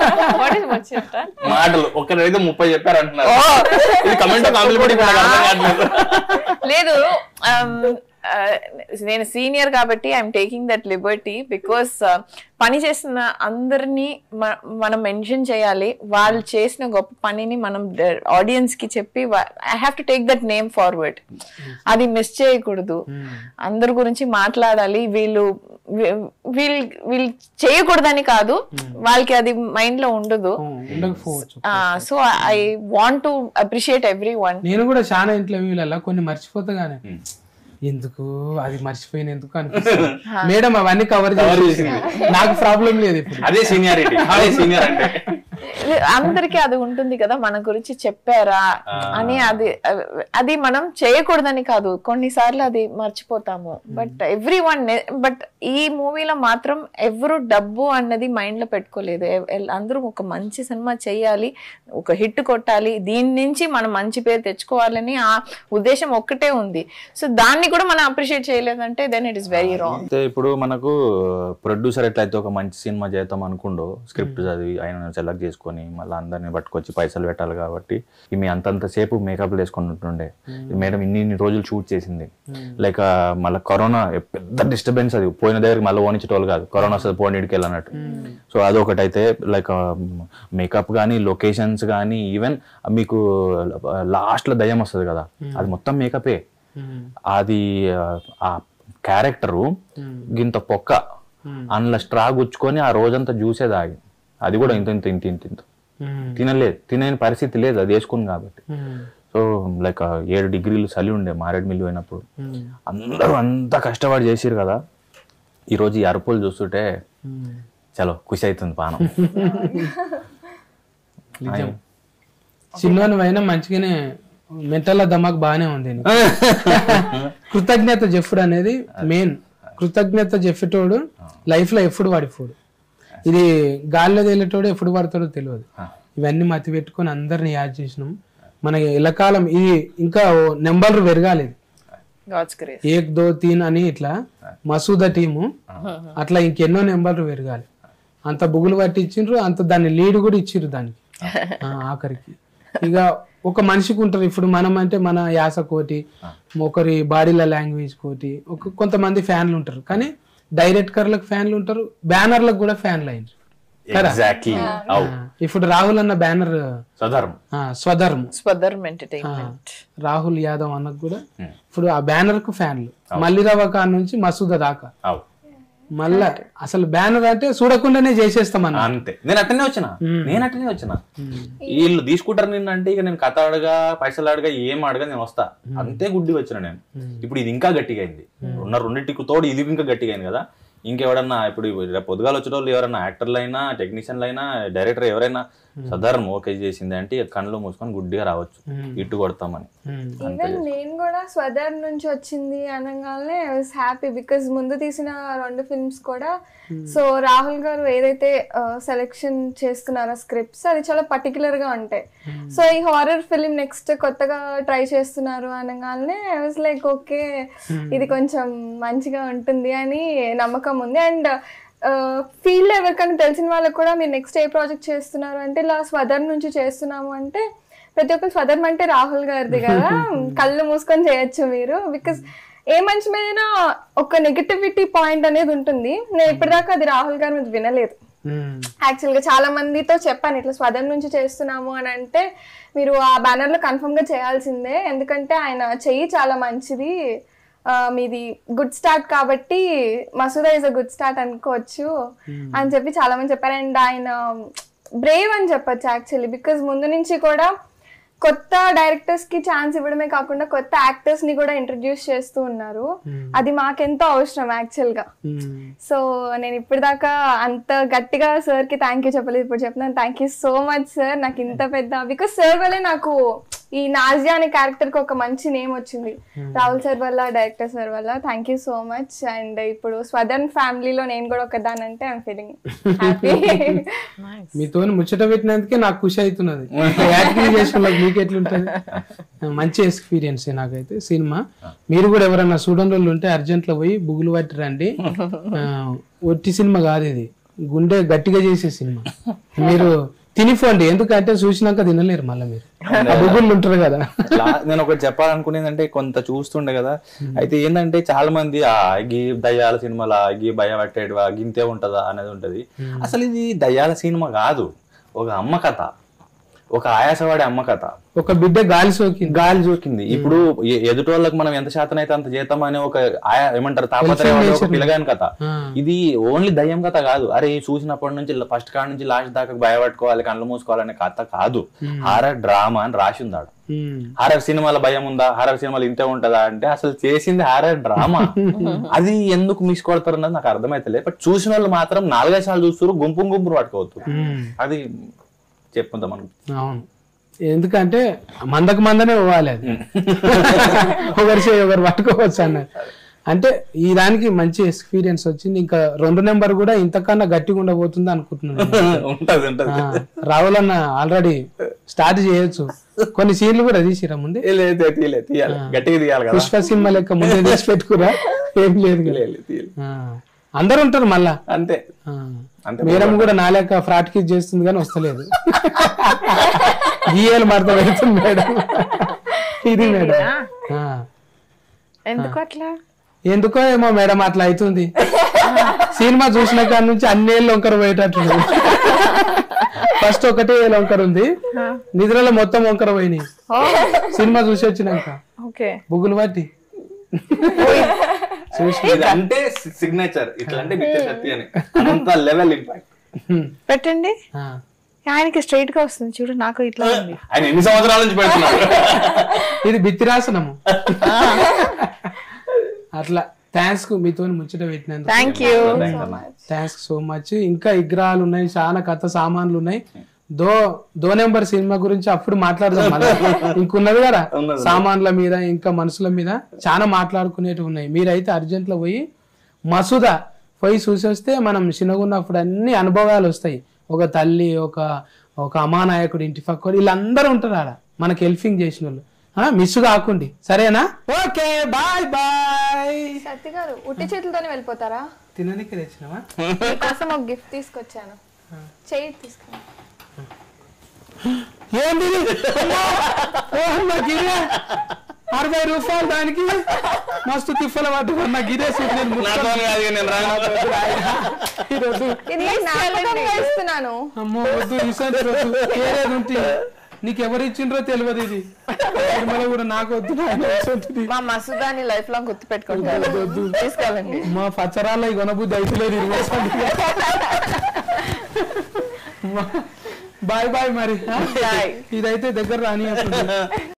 మాటలు ఒక్కరైతే ముప్పై చెప్పారు అంటున్నారు ఇది కమెంట్ కాంప్లిమెంట్ లేదు నేను సీనియర్ కాబట్టి I'm taking that liberty because పని చేస్తున్న అందరినీ మ- మనం మెన్షన్ చేయాలి వాళ్ళు చేసిన గొప్ప పనిని మనం ఆడియన్స్ కి చెప్పి I have to take that name forward అది మిస్ చేయకూడదు అందరి గురించి మాట్లాడాలి వీళ్ళు వీ- వీళ్ళు వీళ్ళు చేయకూడదని కాదు వాళ్ళకి అది మైండ్ లో ఉండదు ఉండకపోవచ్చు so I want to appreciate everyone నేను కూడా చాలా ఇంటర్వ్యూలలో కొన్ని మర్చిపోతా గానీ ఎందుకు అది మర్చిపోయిన ఎందుకు అనిపిస్తుంది మేడం అవన్నీ కవర్ చేసి నాకు ప్రాబ్లం లేదు ఇప్పుడు అదే సీనియారిటీ అదే సీనియర్ అంటే అందరికి అది ఉంటుంది కదా మన గురించి చెప్పారా అని అది అది మనం చేయకూడదని కాదు కొన్నిసార్లు అది మర్చిపోతాము బట్ ఎవ్రీ వన్ బట్ ఈ మూవీలో మాత్రం ఎవరు డబ్బు అన్నది మైండ్ లో పెట్టుకోలేదు ఎవ్- ఎల్- అందరూ ఒక మంచి సినిమా చేయాలి ఒక హిట్ కొట్టాలి దీని నుంచి మనం మంచి పేరు తెచ్చుకోవాలని ఆ ఉద్దేశం ఒక్కటే ఉంది సో దాన్ని కూడా మనం అప్రిషియేట్ చేయలేదంటే then it is very wrong అయితే ఇప్పుడు మనకు ప్రొడ్యూసర్ ఎట్లయితే ఒక మంచి సినిమా చేద్దాం అనుకుండో స్క్రిప్ట్ చదివి ఆయన సెలెక్ట్ చేసుకొని మళ్ళీ అందరిని పట్టుకొచ్చి పైసలు పెట్టాలి కాబట్టి ఈమె అంతంత సేపు మేకప్ వేసుకొని ఉంటుండే మేడం ఇన్ని ఇన్ని రోజులు షూట్ చేసింది లైక్ మళ్ళీ కరోనా పెద్ద డిస్టర్బెన్స్ అది పోయిన దగ్గరికి మళ్ళీ ఓనించేటోళ్ళు కాదు కరోనా వస్తుంది పోనీడికి వెళ్ళినట్టు సో అదొకటి అయితే లైక్ మేకప్ కానీ లొకేషన్స్ కానీ ఈవెన్ మీకు లాస్ట్ లో దయ్యం వస్తుంది కదా అది మొత్తం మేకపే అది ఆ క్యారెక్టరు గింత పొక్క అందులో స్ట్రా గుచ్చుకొని ఆ రోజంతా జ్యూసే తాగి అది కూడా ఇంత ఇంత ఇంత ఇంత ఇంత తినలేదు తినని పరిస్థితి లేదు అది వేసుకుని కాబట్టి సో లైక్ ఏడు డిగ్రీలు చలి ఉండే మారేడుమిల్లి పోయినప్పుడు అందరూ అంత కష్టపడి చేసిరు కదా ఈరోజు ఈ అరుపులు చూస్తుంటే చలో ఖుషి అవుతుంది పానం చిన్నోని అయినా మంచిగానే మెంటల్ దమాక్ బాగానే ఉంది నీకు. కృతజ్ఞత జెఫ్ఫుడు అనేది మెయిన్ కృతజ్ఞత జెఫ్ఫేటోడు లైఫ్ లో ఎప్పుడు పడిపోడు ఇది గాల్లో తేలేటోడు ఎప్పుడు పడతాడో తెలియదు ఇవన్నీ మతి పెట్టుకొని అందరిని యాడ్ చేసినాం మన ఇలకాలం ఇది ఇంకా నెంబర్ పెరగాలి ఇది. గాడ్స్ గ్రేస్ ఏక్ దో తీన్ అని ఇట్లా మసూద టీము అట్లా ఇంకెన్నో నెంబర్లు పెరగాలి అంత బుగులు పట్టి ఇచ్చిండ్రు అంత దాన్ని లీడ్ కూడా ఇచ్చిర్రు దానికి ఆ, ఆఖరికి ఇక ఒక మనిషికి ఉంటారు ఇప్పుడు మనం అంటే మన యాస కోటి ఒకరి బాడీల లాంగ్వేజ్ కోటి ఒక కొంతమంది ఫ్యాన్లు ఉంటారు కానీ డైరెక్టర్లకు ఫ్యాన్లు ఉంటారు బ్యానర్లకు కూడా ఫ్యాన్లు అయినారు ఎగ్జాక్ట్లీ అవు ఇప్పుడు రాహుల్ అన్న బ్యానర్ సధర్మం స్వధర్మం స్వధర్మ్ ఎంటర్టైన్మెంట్ రాహుల్ యాదవ్ అన్నకు కూడా ఇప్పుడు ఆ బ్యానర్ కు ఫ్యాన్లు మల్లిరావ ఖాన్ నుంచి మసూద దాకా అవు మళ్ళా అసలు బ్యానర్ అంటే చూడకుండానే చేసేస్తామన్న అంతే నేను అట్టనే వచ్చిన నేను అట్టనే వచ్చిన వీళ్ళు తీసుకుంటారు నిన్ను అంటే ఇక నేను కథ అడగా పైసలు అడగా ఏం అడగా నేను వస్తా అంతే గుడ్డి వచ్చిన నేను ఇప్పుడు ఇది ఇంకా గట్టిగా అయింది ఉన్న రెండింటికి తోడు ఇది ఇంకా గట్టిగా అయింది కదా ఇంకెవడన్నా ఇప్పుడు రేపు పొద్దుగాల వచ్చేటోళ్ళు ఎవరన్నా యాక్టర్లు అయినా టెక్నీషియన్లు అయినా డైరెక్టర్ ఎవరైనా సాధారణ ఓకే చేసింది అంటే ఇక కళ్ళు మూసుకొని గుడ్డిగా రావచ్చు ఇట్టు కొడతామని ఈవెన్ నేను కూడా స్వదర్ నుంచి వచ్చింది అనగానే ఐ వాస్ హ్యాపీ బికాజ్ ముందు తీసిన రెండు ఫిల్మ్స్ కూడా సో రాహుల్ గారు ఏదైతే సెలెక్షన్ చేస్తున్నారో స్క్రిప్ట్స్ అది చాలా పర్టికులర్ గా ఉంటాయి సో ఈ హారర్ ఫిలిం నెక్స్ట్ కొత్తగా ట్రై చేస్తున్నారు అనగానే ఐ వాస్ లైక్ ఓకే ఇది కొంచెం మంచిగా ఉంటుంది అని నమ్మకం ఉంది అండ్ ఫీల్డ్ ఎవరికైనా తెలిసిన వాళ్ళకి కూడా మీరు నెక్స్ట్ ఏ ప్రాజెక్ట్ చేస్తున్నారు అంటే ఇలా స్వదర్ నుంచి చేస్తున్నాము అంటే ప్రతి ఒక్కరు స్వధర్మ అంటే రాహుల్ గారిది కదా కళ్ళు మూసుకొని చేయొచ్చు మీరు బికాస్ ఏ మనిషి మీద ఒక నెగటివిటీ పాయింట్ అనేది ఉంటుంది నేను ఇప్పటిదాకా అది రాహుల్ గారి మీద వినలేదు యాక్చువల్ గా చాలా మందితో చెప్పాను ఇట్లా స్వదం నుంచి చేస్తున్నాము అని అంటే మీరు ఆ బ్యానర్ లో కన్ఫర్మ్ గా చేయాల్సిందే ఎందుకంటే ఆయన చెయ్యి చాలా మంచిది ఆ, మీది గుడ్ స్టార్ట్ కాబట్టి Masooda is a good start అనుకోవచ్చు అని చెప్పి చాలా మంది చెప్పారు అండ్ ఆయన బ్రేవ్ అని చెప్పొచ్చు యాక్చువల్లీ బికాజ్ ముందు నుంచి కూడా కొత్త డైరెక్టర్స్ కి ఛాన్స్ ఇవ్వడమే కాకుండా కొత్త యాక్టర్స్ ని కూడా ఇంట్రడ్యూస్ చేస్తూ ఉన్నారు అది మాకెంతో అవసరం యాక్చువల్ గా సో నేను ఇప్పటిదాకా అంత గట్టిగా సార్ కి థ్యాంక్ యూ చెప్పలేదు ఇప్పుడు చెప్తున్నాను thank you so much sir నాకు ఇంత పెద్ద బికాస్ సార్ వల్లే నాకు ఈ నాజియా అనే క్యారెక్టర్ కి ఒక మంచి నేమ్ వచ్చింది రాహుల్ సార్ వల్ల డైరెక్టర్ సార్ వల్ల thank you so much and ఇప్పుడు స్వదన్ ఫ్యామిలీలో నేను కూడా ఒకదానంటే ఐఎమ్ ఫీలింగ్ హ్యాపీ మీతో ముచ్చట పెట్టినందుకే నాకు ఖుషి అవుతున్నది యాక్టింగ్ చేసిన వాళ్ళకి మీకు ఎట్లుంటది మంచి ఎక్స్పీరియన్స్ నాకైతే సినిమా మీరు కూడా ఎవరన్నా చూడని వాళ్ళు ఉంటే అర్జెంట్ లో పోయి బుగులు పట్టి రండి ఆ, ఒట్టి సినిమా కాదు ఇది గుండె గట్టిగా చేసే సినిమా మీరు తినిపోండి ఎందుకంటే చూసినాక తినలేరు మళ్ళీ మీరు ఆ బుగ్గులు ఉంటారు కదా లా- నేను ఒకటి చెప్పాలనుకునేది అంటే కొంత చూస్తుండే కదా అయితే ఏంటంటే చాలా మంది ఆ గీ దయ్యాల సినిమాలా గీ భయం పట్టేటివా గింతే ఉంటదా అనేది ఉంటది అసలు ఇది దయ్యాల సినిమా కాదు ఒక అమ్మ కథ ఒక ఆయాసవాడే అమ్మ కథ ఒక బిడ్డ గాలి సోకింది గాలి జోకింది ఇప్పుడు ఎ- ఎదుటి వాళ్ళకి మనం ఎంత శాతం అయితే అంత చేద్దాం అనే ఒక ఆయా ఏమంటారు తాపత్రయం అనే ఒక పిలగాని కథ ఆ. ఇది ఓన్లీ దయ్యం కథ కాదు అరే ఈ చూసినప్పటి నుంచి ఫస్ట్ కాడ నుంచి లాస్ట్ దాకా భయపట్టుకోవాలి కళ్ళు మూసుకోవాలనే కథ కాదు హారర్ డ్రామా అని రాసి ఉంది ఆడ ఉమ్. హారర్ సినిమాల భయం ఉందా హారర్ సినిమాలు ఇంతే ఉంటదా అంటే అసలు చేసింది హారర్ డ్రామా అది ఎందుకు మిస్ కొడతారు అన్నది నాకు అర్థమైతలే బట్ చూసిన వాళ్ళు మాత్రం నాలుగైదు సార్లు చూస్తారు గుంపు గుంపులు పట్టుకోవచ్చు ఉమ్. అది చెప్పుకుందాం మనం అవును ఎందుకంటే మందకు మందనే పోవాలి అది ఒకరి చేయి ఒకరు పట్టుకోవచ్చు అన్నది అంటే ఈ దానికి మంచి ఎక్స్పీరియన్స్ వచ్చింది ఇంకా రెండు నెంబర్ కూడా ఇంతకన్నా గట్టిగా ఉండబోతుంది అనుకుంటున్నాను ఉంటది ఉంటది ఆ, రాహుల్ అన్న ఆల్రెడీ స్టార్ట్ చేయొచ్చు కొన్ని సీన్లు కూడా తీసిరా ముందే ఏ లేదు, తీయలే తీయాలి గట్టిగా తీయాలి కదా పుష్ప సినిమా లెక్క ముందే తీసి పెట్టుకురా ఏం లేదు కదా. తీయాలి, తీయాలి. ఆ, అందరు ఉంటారు మళ్ళా అంతే ఆ. అంతే మేడం కూడా నా లెక్క ఫ్రాట్ కిస్ చేస్తుంది కానీ వస్తలేదు గీయాలు మడత పెడుతుంది మేడం ఇది మేడం ఆ. ఎందుకు అట్లా ఎందుకో ఏమో మేడం అట్లా అవుతుంది సినిమా చూసిన కాడ నుంచి అన్నేళ్ళు వంకర పోయేటట్టు ఫస్ట్ ఒకటే ఏళ్ళు వంకర ఉంది నిద్రలో మొత్తం వంకర పోయినాయి సినిమా చూసి వచ్చినాక ఓకే బుగ్గులు పట్టి ఇది అంటే సిగ్నేచర్ ఇట్లా అంటే నిత్య శక్తి అని అంత లెవెల్ ఇంపాక్ట్ పెట్టండి ఆ. ఆయనకి స్ట్రైట్ గా వస్తుంది చూడు నాకు ఇట్లా ఉంది ఆయన ఎన్ని సంవత్సరాల నుంచి పెడుతున్నాడు ఇది బిత్తిరాసనము అట్లా థ్యాంక్స్ మీతో ముచ్చట పెట్టినందుకు thank you thanks so much ఇంకా విగ్రహాలు ఉన్నాయి చాలా కథ సామాన్లు ఉన్నాయి దో దో నెంబర్ సినిమా గురించి అప్పుడు మాట్లాడదాం మళ్ళీ ఇంకున్నది కదా సామాన్ల మీద ఇంకా మనుషుల మీద చాలా మాట్లాడుకునేటివి ఉన్నాయి మీరైతే అర్జెంట్ లో పోయి మసూదా పోయి చూసి వస్తే మనం చిన్నగున్నప్పుడు అన్ని అనుభవాలు వస్తాయి ఒక తల్లి ఒక ఒక అమానాయకుడు ఇంటి పక్కడు వీళ్ళందరూ ఉంటారు ఆడ మనకి హెల్పింగ్ చేసిన వాళ్ళు మిస్ కాకుండి సరేనా ఓకే బాయ్ బాయ్ సత్తి గారు ఉట్టి చేతులతోనే వెళ్ళిపోతారా తిననీకి తెచ్చినావా మీకోసం ఒక గిఫ్ట్ తీసుకొచ్చాను చేయి తీసుకుని ఏంది ఇది? అమ్మా! ఓ అమ్మ గిరే అరవై రూపాయలు దానికి మస్తు తిప్పల పట్టు నా గిరే సూట్ నేను ముట్టుకోను. ఈరోజు ఇది జ్ఞాపకంగా ఇస్తున్నాను అమ్మో వద్దు ఇసంటి వద్దు ఏరేది ఉంటే నీకు ఎవరు ఇచ్చిండ్రో తెలియదు ఇది తిరుమల కూడా నాకు వద్దు నాయన ఇసంటిది. మా మసూదాని లైఫ్ లాంగ్ గుర్తు పెట్టుకుంటారు తీసుకోవాలండి మా పచ్చరాల్లో ఈ కొనబుద్ధి అయితలేదు ఇరవై సంవత్సరాలు. బాయ్ బాయ్ మరి Bye. ఇదైతే దగ్గర రాని